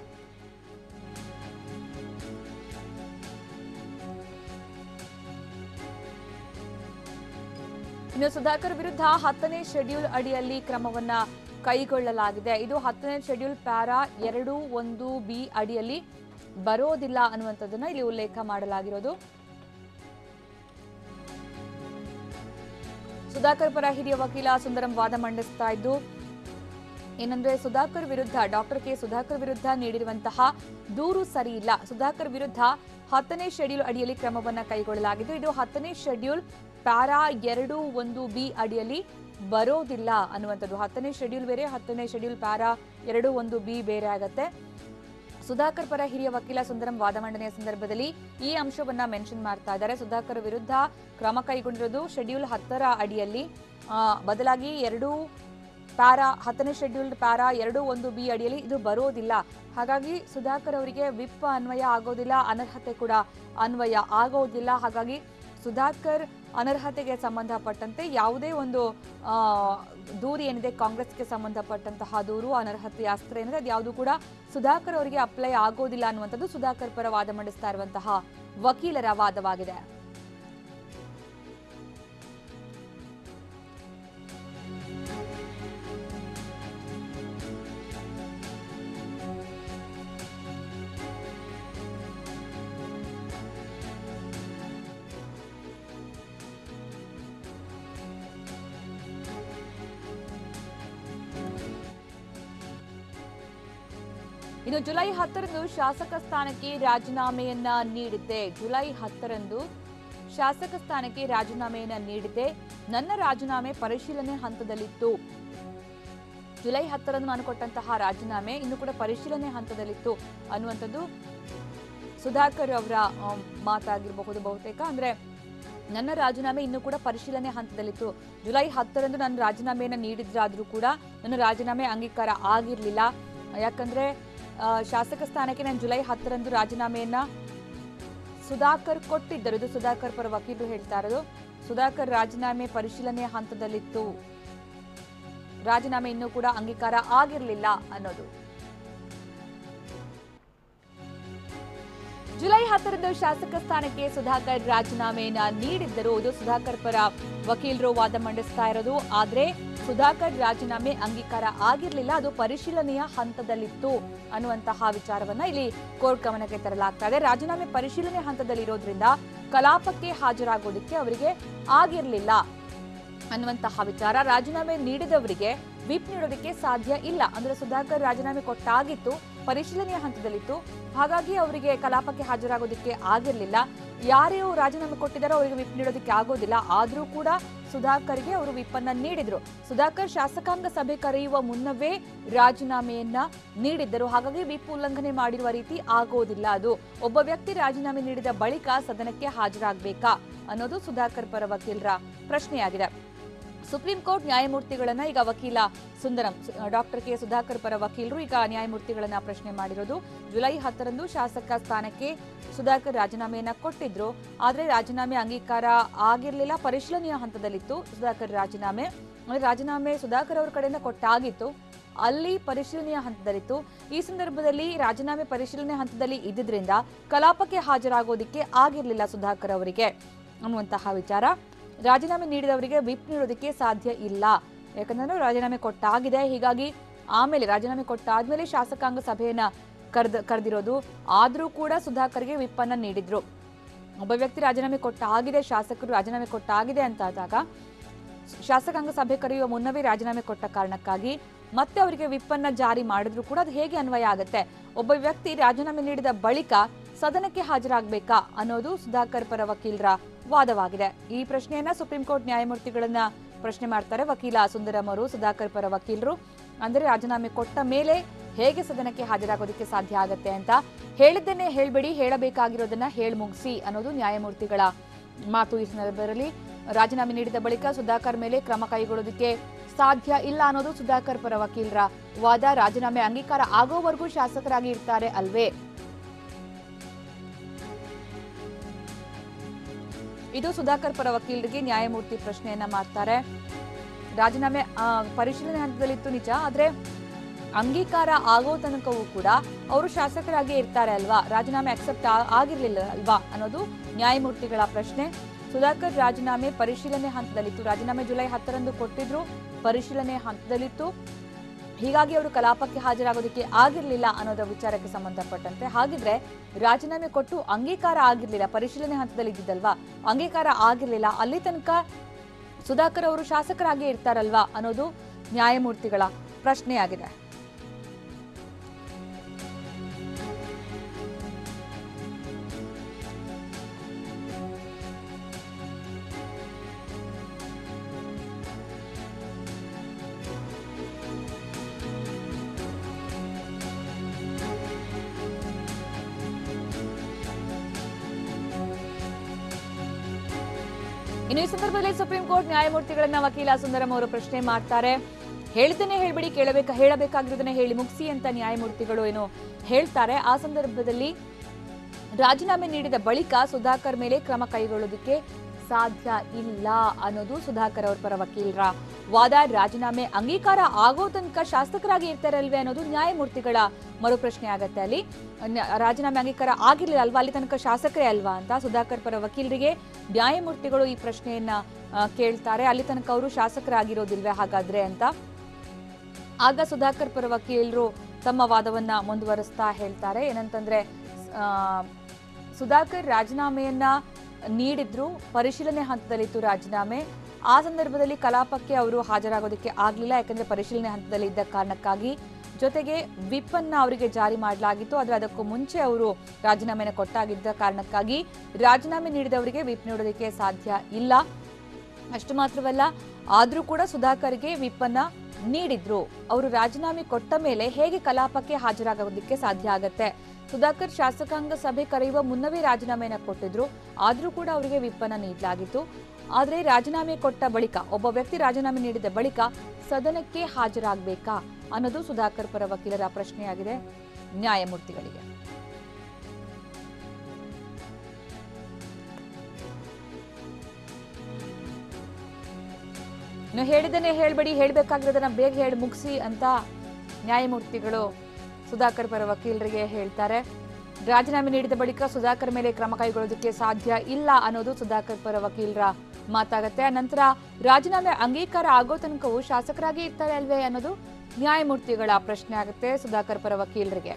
ಇನ್ನು ಸುಧಾಕರ್ ವಿರುದ್ಧ ಹತ್ತನೇ ಶೆಡ್ಯೂಲ್ ಅಡಿಯಲ್ಲಿ ಕ್ರಮವನ್ನ ಕೈಗೊಳ್ಳಲಾಗಿದೆ ಇದು ಹತ್ತನೇ ಶೆಡ್ಯೂಲ್ ಪ್ಯಾರಾ ಎರಡು ಒಂದು ಬಿ ಅಡಿಯಲ್ಲಿ ಬರೋದಿಲ್ಲ ಅನ್ನುವಂಥದ್ದನ್ನ ಇಲ್ಲಿ ಉಲ್ಲೇಖ ಮಾಡಲಾಗಿರೋದು ಸುಧಾಕರ್ ಪರ ಹಿರಿಯ ವಕೀಲ ಸುಂದರಂ ವಾದ ಮಂಡಿಸ್ತಾ ಇದ್ದು ಏನಂದ್ರೆ ಸುಧಾಕರ್ ವಿರುದ್ಧ ಡಾಕ್ಟರ್ ಕೆ ಸುಧಾಕರ್ ವಿರುದ್ಧ ನೀಡಿರುವಂತಹ ದೂರು ಸರಿ ಇಲ್ಲ ಸುಧಾಕರ್ ವಿರುದ್ಧ ಹತ್ತನೇ ಶೆಡ್ಯೂಲ್ ಅಡಿಯಲ್ಲಿ ಕ್ರಮವನ್ನ ಕೈಗೊಳ್ಳಲಾಗಿದ್ದು ಇದು ಹತ್ತನೇ ಶೆಡ್ಯೂಲ್ ಪ್ಯಾರಾ ಎರಡು ಒಂದು ಬಿ ಅಡಿಯಲ್ಲಿ ಬರೋದಿಲ್ಲ ಅನ್ನುವಂಥದ್ದು ಹತ್ತನೇ ಶೆಡ್ಯೂಲ್ ಬೇರೆ ಹತ್ತನೇ ಶೆಡ್ಯೂಲ್ ಪ್ಯಾರಾ ಎರಡು ಒಂದು ಬಿ ಬೇರೆ ಆಗತ್ತೆ ಸುಧಾಕರ್ ಪರ ಹಿರಿಯ ವಕೀಲ ಸುಂದರಂ ವಾದ ಮಂಡನೆಯ ಸಂದರ್ಭದಲ್ಲಿ ಈ ಅಂಶವನ್ನ ಮೆನ್ಷನ್ ಮಾಡ್ತಾ ಇದ್ದಾರೆ ಸುಧಾಕರ್ ವಿರುದ್ಧ ಕ್ರಮ ಕೈಗೊಂಡಿರೋದು ಶೆಡ್ಯೂಲ್ ಹತ್ತರ ಅಡಿಯಲ್ಲಿ ಆ, ಬದಲಾಗಿ ಎರಡು ಪ್ಯಾರಾ ಹತ್ತನೇ ಶೆಡ್ಯೂಲ್ ಪ್ಯಾರಾ ಎರಡು ಒಂದು ಬಿ ಅಡಿಯಲ್ಲಿ ಇದು ಬರೋದಿಲ್ಲ ಹಾಗಾಗಿ ಸುಧಾಕರ್ ಅವರಿಗೆ ವಿಪ್ ಅನ್ವಯ ಆಗೋದಿಲ್ಲ ಅನರ್ಹತೆ ಕೂಡ ಅನ್ವಯ ಆಗೋದಿಲ್ಲ ಹಾಗಾಗಿ ಸುಧಾಕರ್ ಅನರ್ಹತೆಗೆ ಸಂಬಂಧಪಟ್ಟಂತೆ ಯಾವುದೇ ಒಂದು ಆ, ದೂರು ಏನಿದೆ ಕಾಂಗ್ರೆಸ್ಗೆ ಸಂಬಂಧಪಟ್ಟಂತಹ ದೂರು ಅನರ್ಹತೆಯ ಅಸ್ತ್ರ ಏನಿದೆ ಅದು ಯಾವುದು ಕೂಡ ಸುಧಾಕರ್ ಅವರಿಗೆ ಅಪ್ಲೈ ಆಗೋದಿಲ್ಲ ಅನ್ನುವಂಥದ್ದು ಸುಧಾಕರ್ ಪರ ವಾದ ಮಂಡಿಸ್ತಾ ಇರುವಂತಹ ವಕೀಲರ ವಾದವಾಗಿದೆ ಇನ್ನು ಜುಲೈ ಹತ್ತರಂದು ಶಾಸಕ ಸ್ಥಾನಕ್ಕೆ ರಾಜೀನಾಮೆಯನ್ನ ನೀಡಿದ್ದೆ ಜುಲೈ ಹತ್ತರಂದು ಶಾಸಕ ಸ್ಥಾನಕ್ಕೆ ರಾಜೀನಾಮೆಯನ್ನ ನೀಡಿದ್ದೆ ನನ್ನ ರಾಜೀನಾಮೆ ಪರಿಶೀಲನೆ ಹಂತದಲ್ಲಿತ್ತು ಜುಲೈ ಹತ್ತರಂದು ನಾನು ಕೊಟ್ಟಂತಹ ರಾಜೀನಾಮೆ ಇನ್ನು ಕೂಡ ಪರಿಶೀಲನೆ ಹಂತದಲ್ಲಿತ್ತು ಅನ್ನುವಂಥದ್ದು ಸುಧಾಕರ್ ಅವರ ಆಮ್, ಮಾತಾಗಿರಬಹುದು ಬಹುತೇಕ ಅಂದ್ರೆ ನನ್ನ ರಾಜೀನಾಮೆ ಇನ್ನೂ ಕೂಡ ಪರಿಶೀಲನೆ ಹಂತದಲ್ಲಿತ್ತು ಜುಲೈ ಹತ್ತರಂದು ನಾನು ರಾಜೀನಾಮೆಯನ್ನು ನೀಡಿದ್ರಾದ್ರೂ ಕೂಡ ನನ್ನ ರಾಜೀನಾಮೆ ಅಂಗೀಕಾರ ಆಗಿರಲಿಲ್ಲ ಯಾಕಂದ್ರೆ ಆ, ಶಾಸಕ ಸ್ಥಾನಕ್ಕೆ ನಾನು ಜುಲೈ ಹತ್ತರಂದು ರಾಜೀನಾಮೆಯನ್ನ ಸುಧಾಕರ್ ಕೊಟ್ಟಿದ್ದರು ಇದು ಸುಧಾಕರ್ ಪರ ವಕೀಲರು ಹೇಳ್ತಾ ಇರೋದು ಸುಧಾಕರ್ ರಾಜೀನಾಮೆ ಪರಿಶೀಲನೆ ಹಂತದಲ್ಲಿತ್ತು ರಾಜೀನಾಮೆ ಇನ್ನೂ ಕೂಡ ಅಂಗೀಕಾರ ಆಗಿರಲಿಲ್ಲ ಅನ್ನೋದು ಜುಲೈ ಹತ್ತರಂದು ಶಾಸಕ ಸ್ಥಾನಕ್ಕೆ ಸುಧಾಕರ್ ರಾಜೀನಾಮೆಯನ್ನ ನೀಡಿದ್ದರು ಇದು ಸುಧಾಕರ್ ಪರ ವಕೀಲರು ವಾದ ಮಂಡಿಸ್ತಾ ಇರೋದು ಆದ್ರೆ ಸುಧಾಕರ್ ರಾಜೀನಾಮೆ ಅಂಗೀಕಾರ ಆಗಿರಲಿಲ್ಲ ಅದು ಪರಿಶೀಲನೆಯ ಹಂತದಲ್ಲಿತ್ತು ಅನ್ನುವಂತಹ ವಿಚಾರವನ್ನ ಇಲ್ಲಿ ಕೋರ್ಟ್ ಗಮನಕ್ಕೆ ತರಲಾಗ್ತಾ ಇದೆ ರಾಜೀನಾಮೆ ಪರಿಶೀಲನೆ ಹಂತದಲ್ಲಿರೋದ್ರಿಂದ ಕಲಾಪಕ್ಕೆ ಹಾಜರಾಗೋದಕ್ಕೆ ಅವರಿಗೆ ಆಗಿರಲಿಲ್ಲ ಅನ್ನುವಂತಹ ವಿಚಾರ ರಾಜೀನಾಮೆ ನೀಡಿದವರಿಗೆ ವಿಪ್ ನೀಡೋದಕ್ಕೆ ಸಾಧ್ಯ ಇಲ್ಲ ಅಂದ್ರೆ ಸುಧಾಕರ್ ರಾಜೀನಾಮೆ ಕೊಟ್ಟಾಗಿತ್ತು ಪರಿಶೀಲನೆಯ ಹಂತದಲ್ಲಿತ್ತು ಹಾಗಾಗಿ ಅವರಿಗೆ ಕಲಾಪಕ್ಕೆ ಹಾಜರಾಗೋದಕ್ಕೆ ಆಗಿರಲಿಲ್ಲ ಯಾರ್ಯಾರು ರಾಜೀನಾಮೆ ಕೊಟ್ಟಿದ್ದಾರೋ ಅವರಿಗೆ ವಿಪ್ ನೀಡೋದಕ್ಕೆ ಆಗೋದಿಲ್ಲ ಆದ್ರೂ ಕೂಡ ಸುಧಾಕರ್ಗೆ ಅವರು ವಿಪ್ ಅನ್ನ ನೀಡಿದ್ರು ಸುಧಾಕರ್ ಶಾಸಕಾಂಗ ಸಭೆ ಕರೆಯುವ ಮುನ್ನವೇ ರಾಜೀನಾಮೆಯನ್ನ ನೀಡಿದ್ದರು ಹಾಗಾಗಿ ವಿಪ್ ಉಲ್ಲಂಘನೆ ಮಾಡಿರುವ ರೀತಿ ಆಗೋದಿಲ್ಲ ಅದು ಒಬ್ಬ ವ್ಯಕ್ತಿ ರಾಜೀನಾಮೆ ನೀಡಿದ ಬಳಿಕ ಸದನಕ್ಕೆ ಹಾಜರಾಗಬೇಕಾ ಅನ್ನೋದು ಸುಧಾಕರ್ ಪರ ವಕೀಲರ ಪ್ರಶ್ನೆಯಾಗಿದೆ ಸುಪ್ರೀಂ ಕೋರ್ಟ್ ನ್ಯಾಯಮೂರ್ತಿಗಳನ್ನ ಈಗ ವಕೀಲ ಸುಂದರಂ ಡಾಕ್ಟರ್ ಕೆ ಸುಧಾಕರ್ ಪರ ವಕೀಲರು ಈಗ ನ್ಯಾಯಮೂರ್ತಿಗಳನ್ನ ಪ್ರಶ್ನೆ ಮಾಡಿರೋದು ಜುಲೈ ಹತ್ತರಂದು ಶಾಸಕ ಸ್ಥಾನಕ್ಕೆ ಸುಧಾಕರ್ ರಾಜೀನಾಮೆಯನ್ನ ಕೊಟ್ಟಿದ್ರು ಆದ್ರೆ ರಾಜೀನಾಮೆ ಅಂಗೀಕಾರ ಆಗಿರ್ಲಿಲ್ಲ ಪರಿಶೀಲನೆಯ ಹಂತದಲ್ಲಿತ್ತು ಸುಧಾಕರ್ ರಾಜೀನಾಮೆ ಅಂದ್ರೆ ರಾಜೀನಾಮೆ ಸುಧಾಕರ್ ಅವ್ರ ಕಡೆಯಿಂದ ಕೊಟ್ಟಾಗಿತ್ತು ಅಲ್ಲಿ ಪರಿಶೀಲನೆಯ ಹಂತದಲ್ಲಿತ್ತು ಈ ಸಂದರ್ಭದಲ್ಲಿ ರಾಜೀನಾಮೆ ಪರಿಶೀಲನೆ ಹಂತದಲ್ಲಿ ಇದ್ದಿದ್ರಿಂದ ಕಲಾಪಕ್ಕೆ ಹಾಜರಾಗೋದಿಕ್ಕೆ ಆಗಿರ್ಲಿಲ್ಲ ಸುಧಾಕರ್ ಅವರಿಗೆ ಅನ್ನುವಂತಹ ವಿಚಾರ ರಾಜೀನಾಮೆ ನೀಡಿದವರಿಗೆ ವಿಪ್ ನೀಡೋದಕ್ಕೆ ಸಾಧ್ಯ ಇಲ್ಲ ಯಾಕಂದ್ರೆ ರಾಜೀನಾಮೆ ಕೊಟ್ಟಾಗಿದೆ ಹೀಗಾಗಿ ಆಮೇಲೆ ರಾಜೀನಾಮೆ ಕೊಟ್ಟಾದ್ಮೇಲೆ ಶಾಸಕಾಂಗ ಸಭೆಯನ್ನ ಕರೆದ ಕರೆದಿರೋದು ಆದ್ರೂ ಕೂಡ ಸುಧಾಕರ್ಗೆ ವಿಪ್ ಅನ್ನ ನೀಡಿದ್ರು ಒಬ್ಬ ವ್ಯಕ್ತಿ ರಾಜೀನಾಮೆ ಕೊಟ್ಟಾಗಿದೆ ಶಾಸಕರು ರಾಜೀನಾಮೆ ಕೊಟ್ಟಾಗಿದೆ ಅಂತ ಆದಾಗ ಶಾಸಕಾಂಗ ಸಭೆ ಕರೆಯುವ ಮುನ್ನವೇ ರಾಜೀನಾಮೆ ಕೊಟ್ಟ ಕಾರಣಕ್ಕಾಗಿ ಮತ್ತೆ ಅವರಿಗೆ ವಿಪ್ ಅನ್ನ ಜಾರಿ ಮಾಡಿದ್ರು ಕೂಡ ಅದು ಹೇಗೆ ಅನ್ವಯ ಆಗುತ್ತೆ ಒಬ್ಬ ವ್ಯಕ್ತಿ ರಾಜೀನಾಮೆ ನೀಡಿದ ಬಳಿಕ ಸದನಕ್ಕೆ ಹಾಜರಾಗಬೇಕಾ ಅನ್ನೋದು ಸುಧಾಕರ್ ಪರ ವಕೀಲರ ವಾದವಾಗಿದೆ ಈ ಪ್ರಶ್ನೆಯನ್ನ ಸುಪ್ರೀಂ ಕೋರ್ಟ್ ನ್ಯಾಯಮೂರ್ತಿಗಳನ್ನ ಪ್ರಶ್ನೆ ಮಾಡ್ತಾರೆ ವಕೀಲ ಸುಂದರಂ ಅವರು ಸುಧಾಕರ್ ಪರ ವಕೀಲರು ಅಂದ್ರೆ ರಾಜೀನಾಮೆ ಕೊಟ್ಟ ಮೇಲೆ ಹೇಗೆ ಸದನಕ್ಕೆ ಹಾಜರಾಗೋದಕ್ಕೆ ಸಾಧ್ಯ ಆಗತ್ತೆ ಅಂತ ಹೇಳಿದ್ದನ್ನೇ ಹೇಳ್ಬೇಡಿ ಹೇಳಬೇಕಾಗಿರೋದನ್ನ ಹೇಳ್ ಮುಗಿಸಿ ಅನ್ನೋದು ನ್ಯಾಯಮೂರ್ತಿಗಳ ಮಾತು ಈ ಸಂದರ್ಭದಲ್ಲಿ ರಾಜೀನಾಮೆ ನೀಡಿದ ಬಳಿಕ ಸುಧಾಕರ್ ಮೇಲೆ ಕ್ರಮ ಕೈಗೊಳ್ಳೋದಕ್ಕೆ ಸಾಧ್ಯ ಇಲ್ಲ ಅನ್ನೋದು ಸುಧಾಕರ್ ಪರ ವಕೀಲರ ವಾದ ರಾಜೀನಾಮೆ ಅಂಗೀಕಾರ ಆಗೋವರೆಗೂ ಶಾಸಕರಾಗಿ ಇರ್ತಾರೆ ಅಲ್ವೇ ಇದು ಸುಧಾಕರ್ ಪರ ವಕೀಲರಿಗೆ ನ್ಯಾಯಮೂರ್ತಿ ಪ್ರಶ್ನೆಯನ್ನ ಮಾಡ್ತಾರೆ ರಾಜೀನಾಮೆ ಆ, ಪರಿಶೀಲನೆ ಹಂತದಲ್ಲಿತ್ತು ನಿಜ ಆದ್ರೆ ಅಂಗೀಕಾರ ಆಗೋ ತನಕವೂ ಕೂಡ ಅವರು ಶಾಸಕರಾಗಿ ಇರ್ತಾರೆ ಅಲ್ವಾ ರಾಜೀನಾಮೆ ಅಕ್ಸೆಪ್ಟ್ ಆಗಿರ್ಲಿಲ್ಲ ಅಲ್ವಾ ಅನ್ನೋದು ನ್ಯಾಯಮೂರ್ತಿಗಳ ಪ್ರಶ್ನೆ ಸುಧಾಕರ್ ರಾಜೀನಾಮೆ ಪರಿಶೀಲನೆ ಹಂತದಲ್ಲಿತ್ತು ರಾಜೀನಾಮೆ ಜುಲೈ ಹತ್ತರಂದು ಕೊಟ್ಟಿದ್ರು ಪರಿಶೀಲನೆ ಹಂತದಲ್ಲಿತ್ತು ಹೀಗಾಗಿ ಅವರು ಕಲಾಪಕ್ಕೆ ಹಾಜರಾಗೋದಕ್ಕೆ ಆಗಿರ್ಲಿಲ್ಲ ಅನ್ನೋದ ವಿಚಾರಕ್ಕೆ ಸಂಬಂಧಪಟ್ಟಂತೆ ಹಾಗಿದ್ರೆ ರಾಜೀನಾಮೆ ಕೊಟ್ಟು ಅಂಗೀಕಾರ ಆಗಿರ್ಲಿಲ್ಲ ಪರಿಶೀಲನೆ ಹಂತದಲ್ಲಿ ಇದ್ದಿದ್ದಲ್ವಾ ಅಂಗೀಕಾರ ಆಗಿರ್ಲಿಲ್ಲ ಅಲ್ಲಿ ತನಕ ಸುಧಾಕರ್ ಅವರು ಶಾಸಕರಾಗಿ ಇರ್ತಾರಲ್ವಾ ಅನ್ನೋದು ನ್ಯಾಯಮೂರ್ತಿಗಳ ಪ್ರಶ್ನೆಯಾಗಿದೆ ಇನ್ನು ಈ ಸಂದರ್ಭದಲ್ಲಿ ಸುಪ್ರೀಂ ಕೋರ್ಟ್ ನ್ಯಾಯಮೂರ್ತಿಗಳನ್ನ ವಕೀಲ ಸುಂದರಂ ಅವರು ಪ್ರಶ್ನೆ ಮಾಡ್ತಾರೆ ಹೇಳಿದ್ದನ್ನೇ ಹೇಳ್ಬಿಡಿ ಕೇಳಬೇಕ ಹೇಳಬೇಕಾಗಿರೋದನ್ನ ಹೇಳಿ ಮುಗಿಸಿ ಅಂತ ನ್ಯಾಯಮೂರ್ತಿಗಳು ಏನು ಹೇಳ್ತಾರೆ ಆ ಸಂದರ್ಭದಲ್ಲಿ ರಾಜೀನಾಮೆ ನೀಡಿದ ಬಳಿಕ ಸುಧಾಕರ್ ಮೇಲೆ ಕ್ರಮ ಕೈಗೊಳ್ಳೋದಕ್ಕೆ ಸಾಧ್ಯ ಇಲ್ಲ ಅನ್ನೋದು ಸುಧಾಕರ್ ಅವ್ರ ಪರ ವಕೀಲರ ವಾದ ರಾಜೀನಾಮೆ ಅಂಗೀಕಾರ ಆಗೋ ತನಕ ಶಾಸಕರಾಗಿ ಇರ್ತಾರಲ್ವೇ ಅನ್ನೋದು ನ್ಯಾಯಮೂರ್ತಿಗಳ ಮರು ಪ್ರಶ್ನೆ ಆಗತ್ತೆ ಅಲ್ಲಿ ನ್ಯ- ರಾಜೀನಾಮೆ ಅಂಗೀಕಾರ ಆಗಿರ್ಲಿಲ್ಲ ಅಲ್ವಾ ಅಲ್ಲಿ ತನಕ ಶಾಸಕರೇ ಅಲ್ವಾ ಅಂತ ಸುಧಾಕರ್ ಪರ ವಕೀಲರಿಗೆ ನ್ಯಾಯಮೂರ್ತಿಗಳು ಈ ಪ್ರಶ್ನೆಯನ್ನ ಆ, ಕೇಳ್ತಾರೆ ಅಲ್ಲಿ ತನಕ ಅವರು ಶಾಸಕರಾಗಿರೋದಿಲ್ವೇ ಹಾಗಾದ್ರೆ ಅಂತ ಆಗ ಸುಧಾಕರ್ ಪರ ವಕೀಲರು ತಮ್ಮ ವಾದವನ್ನ ಮುಂದುವರಿಸ್ತಾ ಹೇಳ್ತಾರೆ ಏನಂತಂದ್ರೆ ಆ, ಸುಧಾಕರ್ ರಾಜೀನಾಮೆಯನ್ನ ನೀಡಿದ್ರು ಪರಿಶೀಲನೆ ಹಂತದಲ್ಲಿತ್ತು ರಾಜೀನಾಮೆ ಆ ಸಂದರ್ಭದಲ್ಲಿ ಕಲಾಪಕ್ಕೆ ಅವರು ಹಾಜರಾಗೋದಕ್ಕೆ ಆಗ್ಲಿಲ್ಲ ಯಾಕಂದ್ರೆ ಪರಿಶೀಲನೆ ಹಂತದಲ್ಲಿ ಇದ್ದ ಕಾರಣಕ್ಕಾಗಿ ಜೊತೆಗೆ ವಿಪ್ ಅನ್ನ ಅವರಿಗೆ ಜಾರಿ ಮಾಡಲಾಗಿತ್ತು ಆದ್ರೆ ಅದಕ್ಕೂ ಮುಂಚೆ ಅವರು ರಾಜೀನಾಮೆನ ಕೊಟ್ಟಾಗಿದ್ದ ಕಾರಣಕ್ಕಾಗಿ ರಾಜೀನಾಮೆ ನೀಡಿದವರಿಗೆ ವಿಪ್ ನೀಡೋದಕ್ಕೆ ಸಾಧ್ಯ ಇಲ್ಲ ಅಷ್ಟು ಮಾತ್ರವಲ್ಲ ಆದ್ರೂ ಕೂಡ ಸುಧಾಕರ್ಗೆ ವಿಪ್ ಅನ್ನ ನೀಡಿದ್ರು ಅವರು ರಾಜೀನಾಮೆ ಕೊಟ್ಟ ಮೇಲೆ ಹೇಗೆ ಕಲಾಪಕ್ಕೆ ಹಾಜರಾಗೋದಕ್ಕೆ ಸಾಧ್ಯ ಆಗತ್ತೆ ಸುಧಾಕರ್ ಶಾಸಕಾಂಗ ಸಭೆ ಕರೆಯುವ ಮುನ್ನವೇ ರಾಜೀನಾಮೆಯನ್ನ ಕೊಟ್ಟಿದ್ರು ಆದ್ರೂ ಕೂಡ ಅವರಿಗೆ ವಿಪ್ ಅನ್ನ ನೀಡಲಾಗಿತ್ತು ಆದ್ರೆ ರಾಜೀನಾಮೆ ಕೊಟ್ಟ ಬಳಿಕ ಒಬ್ಬ ವ್ಯಕ್ತಿ ರಾಜೀನಾಮೆ ನೀಡಿದ ಬಳಿಕ ಸದನಕ್ಕೆ ಹಾಜರಾಗಬೇಕಾ ಅನ್ನೋದು ಸುಧಾಕರ್ ಪರ ವಕೀಲರ ಪ್ರಶ್ನೆಯಾಗಿದೆ ನ್ಯಾಯಮೂರ್ತಿಗಳಿಗೆ ಇನ್ನು ಹೇಳಿದ್ದನ್ನೇ ಹೇಳ್ಬೇಡಿ ಹೇಳ್ಬೇಕಾಗಿರೋದನ್ನ ಬೇಗ ಹೇಳಿ ಮುಗಿಸಿ ಅಂತ ನ್ಯಾಯಮೂರ್ತಿಗಳು ಸುಧಾಕರ್ ಪರ ವಕೀಲರಿಗೆ ಹೇಳ್ತಾರೆ ರಾಜೀನಾಮೆ ನೀಡಿದ ಬಳಿಕ ಸುಧಾಕರ್ ಮೇಲೆ ಕ್ರಮ ಕೈಗೊಳ್ಳೋದಕ್ಕೆ ಸಾಧ್ಯ ಇಲ್ಲ ಅನ್ನೋದು ಸುಧಾಕರ್ ಪರ ವಕೀಲರ ಮಾತಾಗತ್ತೆ ನಂತರ ರಾಜೀನಾಮೆ ಅಂಗೀಕಾರ ಆಗೋ ತನಕವೂ ಶಾಸಕರಾಗಿ ಇರ್ತಾರೆ ಅಲ್ವೇ ಅನ್ನೋದು ನ್ಯಾಯಮೂರ್ತಿಗಳ ಪ್ರಶ್ನೆ ಆಗುತ್ತೆ ಸುಧಾಕರ್ ಪರ ವಕೀಲರಿಗೆ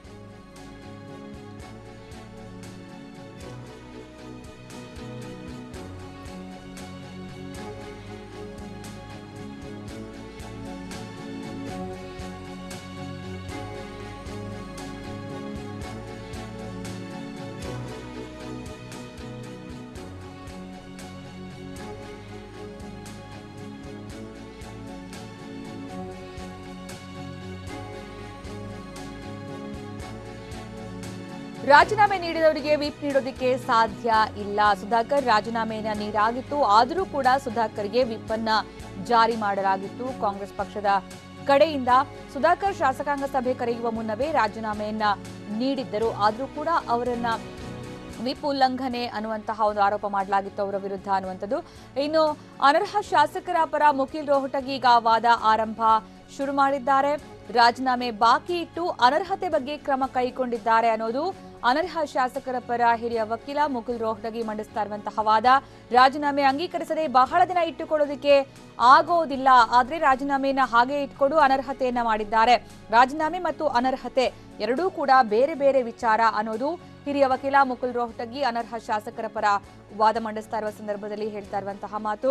ರಾಜೀನಾಮೆ ನೀಡಿದವರಿಗೆ ವಿಪ್ ನೀಡೋದಕ್ಕೆ ಸಾಧ್ಯ ಇಲ್ಲ ಸುಧಾಕರ್ ರಾಜೀನಾಮೆಯನ್ನ ನೀಡಾಗಿತ್ತು ಆದರೂ ಕೂಡ ಸುಧಾಕರ್ಗೆ ವಿಪ್ ಅನ್ನ ಜಾರಿ ಮಾಡಲಾಗಿತ್ತು ಕಾಂಗ್ರೆಸ್ ಪಕ್ಷದ ಕಡೆಯಿಂದ ಸುಧಾಕರ್ ಶಾಸಕಾಂಗ ಸಭೆ ಕರೆಯುವ ಮುನ್ನವೇ ರಾಜೀನಾಮೆಯನ್ನ ನೀಡಿದ್ದರು ಆದರೂ ಕೂಡ ಅವರನ್ನ ವಿಪ್ ಉಲ್ಲಂಘನೆ ಅನ್ನುವಂತಹ ಒಂದು ಆರೋಪ ಮಾಡಲಾಗಿತ್ತು ಅವರ ವಿರುದ್ಧ ಅನ್ನುವಂಥದ್ದು ಇನ್ನು ಅನರ್ಹ ಶಾಸಕರ ಪರ ಮುಖಿಲ್ ರೋಹಟಗಿ ಈಗ ವಾದ ಆರಂಭ ಶುರು ಮಾಡಿದ್ದಾರೆ ರಾಜೀನಾಮೆ ಬಾಕಿ ಇಟ್ಟು ಅನರ್ಹತೆ ಬಗ್ಗೆ ಕ್ರಮ ಕೈಗೊಂಡಿದ್ದಾರೆ ಅನ್ನೋದು ಅನರ್ಹ ಶಾಸಕರ ಪರ ಹಿರಿಯ ವಕೀಲ ಮುಕುಲ್ ರೋಹಟಗಿ ಮಂಡಿಸ್ತಾ ಇರುವಂತಹ ವಾದ ರಾಜೀನಾಮೆ ಅಂಗೀಕರಿಸದೆ ಬಹಳ ದಿನ ಇಟ್ಟುಕೊಳ್ಳೋದಕ್ಕೆ ಆಗೋದಿಲ್ಲ ಆದ್ರೆ ರಾಜೀನಾಮೆಯನ್ನ ಹಾಗೆ ಇಟ್ಕೊಂಡು ಅನರ್ಹತೆಯನ್ನ ಮಾಡಿದ್ದಾರೆ ರಾಜೀನಾಮೆ ಮತ್ತು ಅನರ್ಹತೆ ಎರಡೂ ಕೂಡ ಬೇರೆ ಬೇರೆ ವಿಚಾರ ಅನ್ನೋದು ಹಿರಿಯ ವಕೀಲ ಮುಕುಲ್ ರೋಹಟಗಿ ಅನರ್ಹ ಶಾಸಕರ ಪರ ವಾದ ಮಂಡಿಸ್ತಾ ಇರುವ ಸಂದರ್ಭದಲ್ಲಿ ಹೇಳ್ತಾ ಇರುವಂತಹ ಮಾತು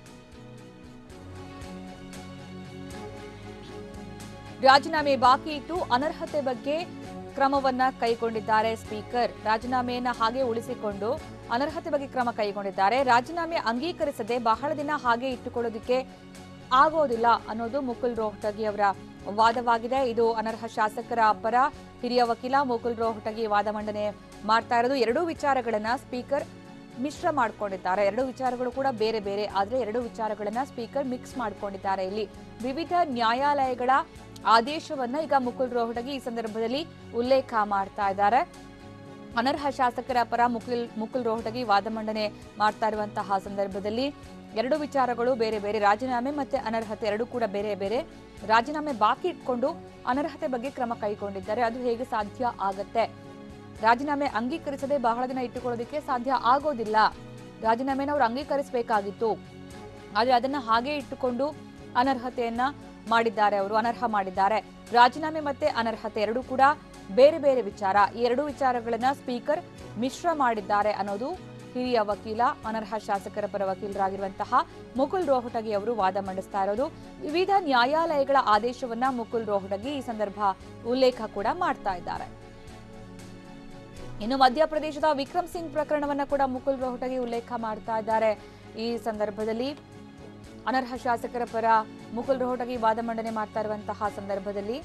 ರಾಜೀನಾಮೆ ಬಾಕಿ ಇಟ್ಟು ಅನರ್ಹತೆ ಬಗ್ಗೆ ಕ್ರಮವನ್ನ ಕೈಗೊಂಡಿದ್ದಾರೆ ಸ್ಪೀಕರ್ ರಾಜೀನಾಮೆಯನ್ನ ಹಾಗೆ ಉಳಿಸಿಕೊಂಡು ಅನರ್ಹತೆ ಬಗ್ಗೆ ಕ್ರಮ ಕೈಗೊಂಡಿದ್ದಾರೆ ರಾಜೀನಾಮೆ ಅಂಗೀಕರಿಸದೆ ಬಹಳ ದಿನ ಹಾಗೆ ಇಟ್ಟುಕೊಳ್ಳೋದಕ್ಕೆ ಆಗೋದಿಲ್ಲ ಅನ್ನೋದು ಮುಕುಲ್ ರೋಹಟಗಿ ಅವರ ವಾದವಾಗಿದೆ ಇದು ಅನರ್ಹ ಶಾಸಕರ ಪರ ಹಿರಿಯ ವಕೀಲ ಮುಕುಲ್ ರೋಹಟಗಿ ವಾದ ಮಂಡನೆ ಮಾಡ್ತಾ ಇರೋದು ಎರಡೂ ವಿಚಾರಗಳನ್ನ ಸ್ಪೀಕರ್ ಮಿಶ್ರ ಮಾಡ್ಕೊಂಡಿದ್ದಾರೆ ಎರಡು ವಿಚಾರಗಳು ಕೂಡ ಬೇರೆ ಬೇರೆ ಆದ್ರೆ ಎರಡು ವಿಚಾರಗಳನ್ನ ಸ್ಪೀಕರ್ ಮಿಕ್ಸ್ ಮಾಡ್ಕೊಂಡಿದ್ದಾರೆ ಇಲ್ಲಿ ವಿವಿಧ ನ್ಯಾಯಾಲಯಗಳ ಆದೇಶವನ್ನ ಈಗ ಮುಕುಲ್ ರೋಹಟಗಿ ಈ ಸಂದರ್ಭದಲ್ಲಿ ಉಲ್ಲೇಖ ಮಾಡ್ತಾ ಇದ್ದಾರೆ ಅನರ್ಹ ಶಾಸಕರ ಪರ ಮುಕುಲ್ ಮುಕುಲ್ ರೋಹಟಗಿ ವಾದ ಮಂಡನೆ ಮಾಡ್ತಾ ಇರುವಂತಹ ಸಂದರ್ಭದಲ್ಲಿ ಎರಡು ವಿಚಾರಗಳು ಬೇರೆ ಬೇರೆ ರಾಜೀನಾಮೆ ಮತ್ತೆ ಅನರ್ಹತೆ ಎರಡೂ ಕೂಡ ಬೇರೆ ಬೇರೆ ರಾಜೀನಾಮೆ ಬಾಕಿ ಇಟ್ಕೊಂಡು ಅನರ್ಹತೆ ಬಗ್ಗೆ ಕ್ರಮ ಕೈಗೊಂಡಿದ್ದಾರೆ ಅದು ಹೇಗೆ ಸಾಧ್ಯ ಆಗತ್ತೆ ರಾಜೀನಾಮೆ ಅಂಗೀಕರಿಸದೆ ಬಹಳ ದಿನ ಇಟ್ಟುಕೊಳ್ಳೋದಕ್ಕೆ ಸಾಧ್ಯ ಆಗೋದಿಲ್ಲ ರಾಜೀನಾಮೆನ ಅವ್ರು ಅಂಗೀಕರಿಸಬೇಕಾಗಿತ್ತು ಆದ್ರೆ ಅದನ್ನ ಹಾಗೆ ಇಟ್ಟುಕೊಂಡು ಅನರ್ಹತೆಯನ್ನ ಮಾಡಿದ್ದಾರೆ ಅವರು ಅನರ್ಹ ಮಾಡಿದ್ದಾರೆ ರಾಜೀನಾಮೆ ಮತ್ತೆ ಅನರ್ಹತೆ ಎರಡೂ ಕೂಡ ಬೇರೆ ಬೇರೆ ವಿಚಾರ ಈ ಎರಡು ವಿಚಾರಗಳನ್ನ ಸ್ಪೀಕರ್ ಮಿಶ್ರ ಮಾಡಿದ್ದಾರೆ ಅನ್ನೋದು ಹಿರಿಯ ವಕೀಲ ಅನರ್ಹ ಶಾಸಕರ ಪರ ವಕೀಲರಾಗಿರುವಂತಹ ಮುಕುಲ್ ರೋಹಟಗಿ ಅವರು ವಾದ ಮಂಡಿಸ್ತಾ ಇರೋದು ವಿವಿಧ ನ್ಯಾಯಾಲಯಗಳ ಆದೇಶವನ್ನ ಮುಕುಲ್ ರೋಹಟಗಿ ಈ ಸಂದರ್ಭ ಉಲ್ಲೇಖ ಕೂಡ ಮಾಡ್ತಾ ಇದ್ದಾರೆ ಇನ್ನು ಮಧ್ಯಪ್ರದೇಶದ ವಿಕ್ರಮ್ ಸಿಂಗ್ ಪ್ರಕರಣವನ್ನ ಕೂಡ ಮುಕುಲ್ ರೋಹಟಗಿ ಉಲ್ಲೇಖ ಮಾಡ್ತಾ ಇದ್ದಾರೆ ಈ ಸಂದರ್ಭದಲ್ಲಿ ಅನರ್ಹ ಶಾಸಕರ ಪರ ಮುಕುಲ್ ರೋಹಟಗಿ ವಾದ ಮಂಡನೆ ಮಾಡ್ತಾ ಇರುವಂತಹ ಸಂದರ್ಭದಲ್ಲಿ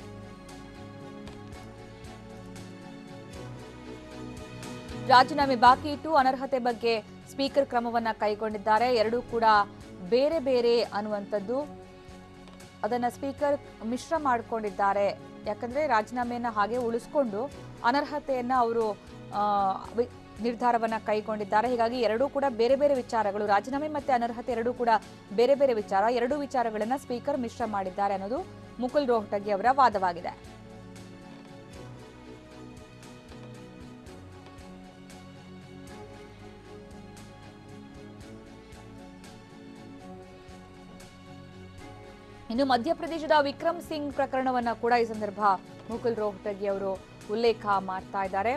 ರಾಜೀನಾಮೆ ಬಾಕಿ ಇಟ್ಟು ಅನರ್ಹತೆ ಬಗ್ಗೆ ಸ್ಪೀಕರ್ ಕ್ರಮವನ್ನ ಕೈಗೊಂಡಿದ್ದಾರೆ ಎರಡೂ ಕೂಡ ಬೇರೆ ಬೇರೆ ಅನ್ನುವಂಥದ್ದು ಅದನ್ನ ಸ್ಪೀಕರ್ ಮಿಶ್ರ ಮಾಡಿಕೊಂಡಿದ್ದಾರೆ ಯಾಕಂದ್ರೆ ರಾಜೀನಾಮೆಯನ್ನ ಹಾಗೆ ಉಳಿಸ್ಕೊಂಡು ಅನರ್ಹತೆಯನ್ನ ಅವರು ಆ, ವಿ- ನಿರ್ಧಾರವನ್ನ ಕೈಗೊಂಡಿದ್ದಾರೆ ಹೀಗಾಗಿ ಎರಡೂ ಕೂಡ ಬೇರೆ ಬೇರೆ ವಿಚಾರಗಳು ರಾಜೀನಾಮೆ ಮತ್ತೆ ಅನರ್ಹತೆ ಎರಡೂ ಕೂಡ ಬೇರೆ ಬೇರೆ ವಿಚಾರ ಎರಡೂ ವಿಚಾರಗಳನ್ನ ಸ್ಪೀಕರ್ ಮಿಶ್ರ ಮಾಡಿದ್ದಾರೆ ಅನ್ನೋದು ಮುಕುಲ್ ರೋಹಟಗಿ ಅವರ ವಾದವಾಗಿದೆ ಇನ್ನು ಮಧ್ಯಪ್ರದೇಶದ ವಿಕ್ರಮ್ ಸಿಂಗ್ ಪ್ರಕರಣವನ್ನ ಕೂಡ ಈ ಸಂದರ್ಭ ಮುಕುಲ್ ರೋಹಟಗಿ ಅವರು ಉಲ್ಲೇಖ ಮಾಡ್ತಾ ಇದ್ದಾರೆ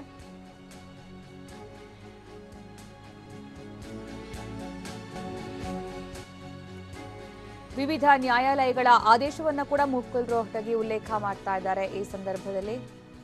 ವಿವಿಧ ನ್ಯಾಯಾಲಯಗಳ ಆದೇಶವನ್ನ ಕೂಡ ಮುಕುಲ್ ರೋಹಟಗಿ ಉಲ್ಲೇಖ ಮಾಡ್ತಾ ಇದ್ದಾರೆ ಈ ಸಂದರ್ಭದಲ್ಲಿ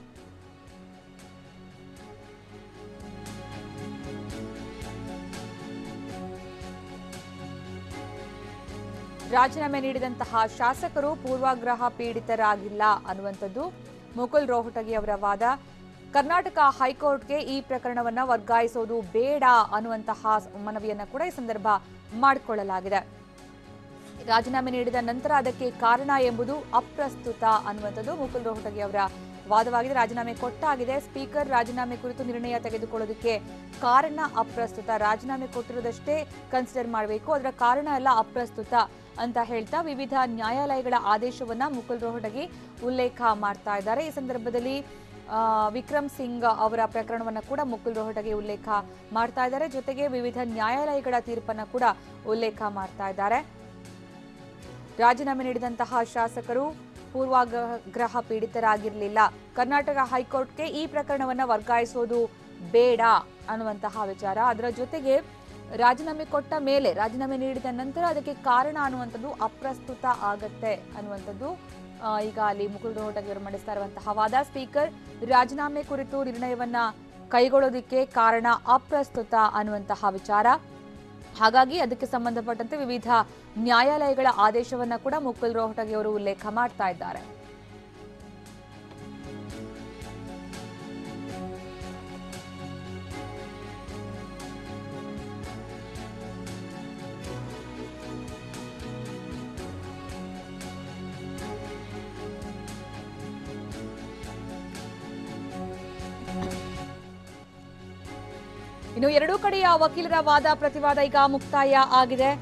ರಾಜೀನಾಮೆ ನೀಡಿದಂತಹ ಶಾಸಕರು ಪೂರ್ವಾಗ್ರಹ ಪೀಡಿತರಾಗಿಲ್ಲ ಅನ್ನುವಂಥದ್ದು ಮುಕುಲ್ ರೋಹಟಗಿ ಅವರ ವಾದ ಕರ್ನಾಟಕ ಹೈಕೋರ್ಟ್ಗೆ ಈ ಪ್ರಕರಣವನ್ನ ವರ್ಗಾಯಿಸೋದು ಬೇಡ ಅನ್ನುವಂತಹ ಮನವಿಯನ್ನ ಕೂಡ ಈ ಸಂದರ್ಭ ಮಾಡಿಕೊಳ್ಳಲಾಗಿದೆ ರಾಜೀನಾಮೆ ನೀಡಿದ ನಂತರ ಅದಕ್ಕೆ ಕಾರಣ ಎಂಬುದು ಅಪ್ರಸ್ತುತ ಅನ್ನುವಂಥದ್ದು ಮುಕುಲ್ ರೋಹಟಗಿ ಅವರ ವಾದವಾಗಿದೆ ರಾಜೀನಾಮೆ ಕೊಟ್ಟಾಗಿದೆ ಸ್ಪೀಕರ್ ರಾಜೀನಾಮೆ ಕುರಿತು ನಿರ್ಣಯ ತೆಗೆದುಕೊಳ್ಳೋದಕ್ಕೆ ಕಾರಣ ಅಪ್ರಸ್ತುತ ರಾಜೀನಾಮೆ ಕೊಟ್ಟಿರೋದಷ್ಟೇ ಕನ್ಸಿಡರ್ ಮಾಡಬೇಕು ಅದರ ಕಾರಣ ಎಲ್ಲ ಅಪ್ರಸ್ತುತ ಅಂತ ಹೇಳ್ತಾ ವಿವಿಧ ನ್ಯಾಯಾಲಯಗಳ ಆದೇಶವನ್ನ ಮುಕುಲ್ ರೋಹಟಗಿ ಉಲ್ಲೇಖ ಮಾಡ್ತಾ ಇದ್ದಾರೆ ಈ ಸಂದರ್ಭದಲ್ಲಿ ಆ, ವಿಕ್ರಮ್ ಸಿಂಗ್ ಅವರ ಪ್ರಕರಣವನ್ನ ಕೂಡ ಮುಕುಲ್ ರೋಹಟಗಿ ಉಲ್ಲೇಖ ಮಾಡ್ತಾ ಇದ್ದಾರೆ ಜೊತೆಗೆ ವಿವಿಧ ನ್ಯಾಯಾಲಯಗಳ ತೀರ್ಪನ್ನ ಕೂಡ ಉಲ್ಲೇಖ ಮಾಡ್ತಾ ಇದ್ದಾರೆ ರಾಜೀನಾಮೆ ನೀಡಿದಂತಹ ಶಾಸಕರು ಪೂರ್ವಾಗ್ರಹ ಪೀಡಿತರಾಗಿರಲಿಲ್ಲ ಕರ್ನಾಟಕ ಹೈಕೋರ್ಟ್ಗೆ ಈ ಪ್ರಕರಣವನ್ನ ವರ್ಗಾಯಿಸೋದು ಬೇಡ ಅನ್ನುವಂತಹ ವಿಚಾರ ಅದರ ಜೊತೆಗೆ ರಾಜೀನಾಮೆ ಕೊಟ್ಟ ಮೇಲೆ ರಾಜೀನಾಮೆ ನೀಡಿದ ನಂತರ ಅದಕ್ಕೆ ಕಾರಣ ಅನ್ನುವಂಥದ್ದು ಅಪ್ರಸ್ತುತ ಆಗತ್ತೆ ಅನ್ನುವಂಥದ್ದು ಆ, ಈಗ ಅಲ್ಲಿ ಮುಕುಲ್ ರೋಹಟಗಿ ಅವರು ಮಂಡಿಸ್ತಾ ಇರುವಂತಹ ವಾದ ಸ್ಪೀಕರ್ ರಾಜೀನಾಮೆ ಕುರಿತು ನಿರ್ಣಯವನ್ನ ಕೈಗೊಳ್ಳೋದಿಕ್ಕೆ ಕಾರಣ ಅಪ್ರಸ್ತುತ ಅನ್ನುವಂತಹ ವಿಚಾರ ಹಾಗಾಗಿ ಅದಕ್ಕೆ ಸಂಬಂಧಪಟ್ಟಂತೆ ವಿವಿಧ ನ್ಯಾಯಾಲಯಗಳ ಆದೇಶವನ್ನ ಕೂಡ ಮುಕುಲ್ ರೋಹಟಗಿ ಅವರು ಉಲ್ಲೇಖ ಮಾಡ್ತಾ ಇದ್ದಾರೆ ಇನ್ನು ಎರಡೂ ಕಡೆಯ ವಕೀಲರ ವಾದ ಪ್ರತಿವಾದ ಈಗ ಮುಕ್ತಾಯ ಆಗಿದೆ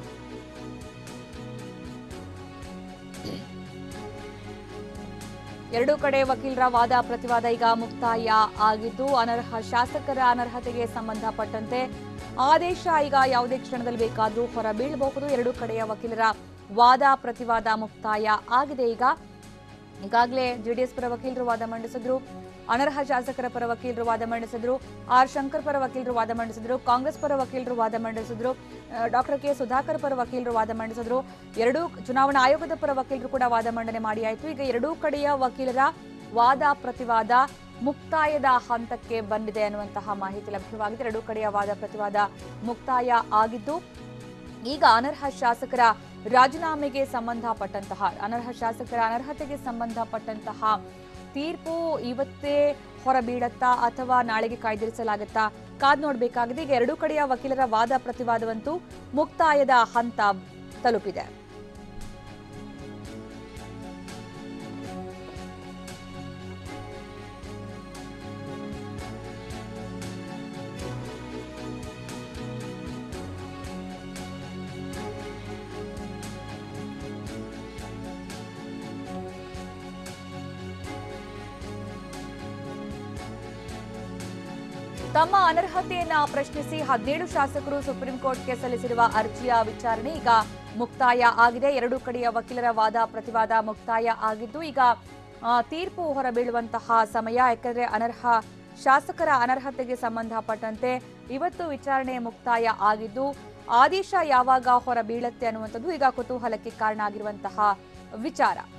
ಎರಡೂ ಕಡೆ ವಕೀಲರ ವಾದ ಪ್ರತಿವಾದ ಈಗ ಮುಕ್ತಾಯ ಆಗಿದ್ದು ಅನರ್ಹ ಶಾಸಕರ ಅನರ್ಹತೆಗೆ ಸಂಬಂಧಪಟ್ಟಂತೆ ಆದೇಶ ಈಗ ಯಾವುದೇ ಕ್ಷಣದಲ್ಲಿ ಬೇಕಾದರೂ ಹೊರಬೀಳಬಹುದು ಎರಡೂ ಕಡೆಯ ವಕೀಲರ ವಾದ ಪ್ರತಿವಾದ ಮುಕ್ತಾಯ ಆಗಿದೆ ಈಗ ಈಗಾಗಲೇ ಜೆಡಿಎಸ್ ಪರ ವಕೀಲರು ವಾದ ಮಂಡಿಸಿದ್ರು ಅನರ್ಹ ಶಾಸಕರ ಪರ ವಕೀಲರು ವಾದ ಮಂಡಿಸಿದ್ರು ಆರ್ ಶಂಕರ್ ಪರ ವಕೀಲರು ವಾದ ಮಂಡಿಸಿದ್ರು ಕಾಂಗ್ರೆಸ್ ಪರ ವಕೀಲರು ವಾದ ಮಂಡಿಸಿದ್ರು ಡಾಕ್ಟರ್ ಕೆ ಸುಧಾಕರ್ ಪರ ವಕೀಲರು ವಾದ ಮಂಡಿಸಿದ್ರು ಎರಡೂ ಚುನಾವಣಾ ಆಯೋಗದ ಪರ ವಕೀಲರು ಕೂಡ ವಾದ ಮಂಡನೆ ಮಾಡಿ ಆಯಿತು ಈಗ ಎರಡೂ ಕಡೆಯ ವಕೀಲರ ವಾದ ಪ್ರತಿವಾದ ಮುಕ್ತಾಯದ ಹಂತಕ್ಕೆ ಬಂದಿದೆ ಅನ್ನುವಂತಹ ಮಾಹಿತಿ ಲಭ್ಯವಾಗಿದೆ ಎರಡೂ ಕಡೆಯ ವಾದ ಪ್ರತಿವಾದ ಮುಕ್ತಾಯ ಆಗಿದ್ದು ಈಗ ಅನರ್ಹ ಶಾಸಕರ ರಾಜೀನಾಮೆಗೆ ಸಂಬಂಧಪಟ್ಟಂತಹ ಅನರ್ಹ ಶಾಸಕರ ಅನರ್ಹತೆಗೆ ಸಂಬಂಧಪಟ್ಟಂತಹ ತೀರ್ಪು ಇವತ್ತೇ ಹೊರಬೀಳತ್ತಾ ಅಥವಾ ನಾಳೆಗೆ ಕಾಯ್ದಿರಿಸಲಾಗುತ್ತಾ ಕಾದ್ ನೋಡಬೇಕಾಗಿದೆ ಈಗ ಎರಡೂ ಕಡೆಯ ವಕೀಲರ ವಾದ ಪ್ರತಿವಾದವಂತೂ ಮುಕ್ತಾಯದ ಹಂತ ತಲುಪಿದೆ ತಮ್ಮ ಅನರ್ಹತೆಯನ್ನ ಪ್ರಶ್ನಿಸಿ ಹದಿನೇಳು ಶಾಸಕರು ಸುಪ್ರೀಂ ಕೋರ್ಟ್ಗೆ ಸಲ್ಲಿಸಿರುವ ಅರ್ಜಿಯ ವಿಚಾರಣೆ ಈಗ ಮುಕ್ತಾಯ ಆಗಿದೆ ಎರಡೂ ಕಡೆಯ ವಕೀಲರ ವಾದ ಪ್ರತಿವಾದ ಮುಕ್ತಾಯ ಆಗಿದ್ದು ಈಗ ಆ, ತೀರ್ಪು ಹೊರಬೀಳುವಂತಹ ಸಮಯ ಯಾಕಂದ್ರೆ ಅನರ್ಹ ಶಾಸಕರ ಅನರ್ಹತೆಗೆ ಸಂಬಂಧಪಟ್ಟಂತೆ ಇವತ್ತು ವಿಚಾರಣೆ ಮುಕ್ತಾಯ ಆಗಿದ್ದು ಆದೇಶ ಯಾವಾಗ ಹೊರಬೀಳತ್ತೆ ಅನ್ನುವಂಥದ್ದು ಈಗ ಕುತೂಹಲಕ್ಕೆ ಕಾರಣ ಆಗಿರುವಂತಹ ವಿಚಾರ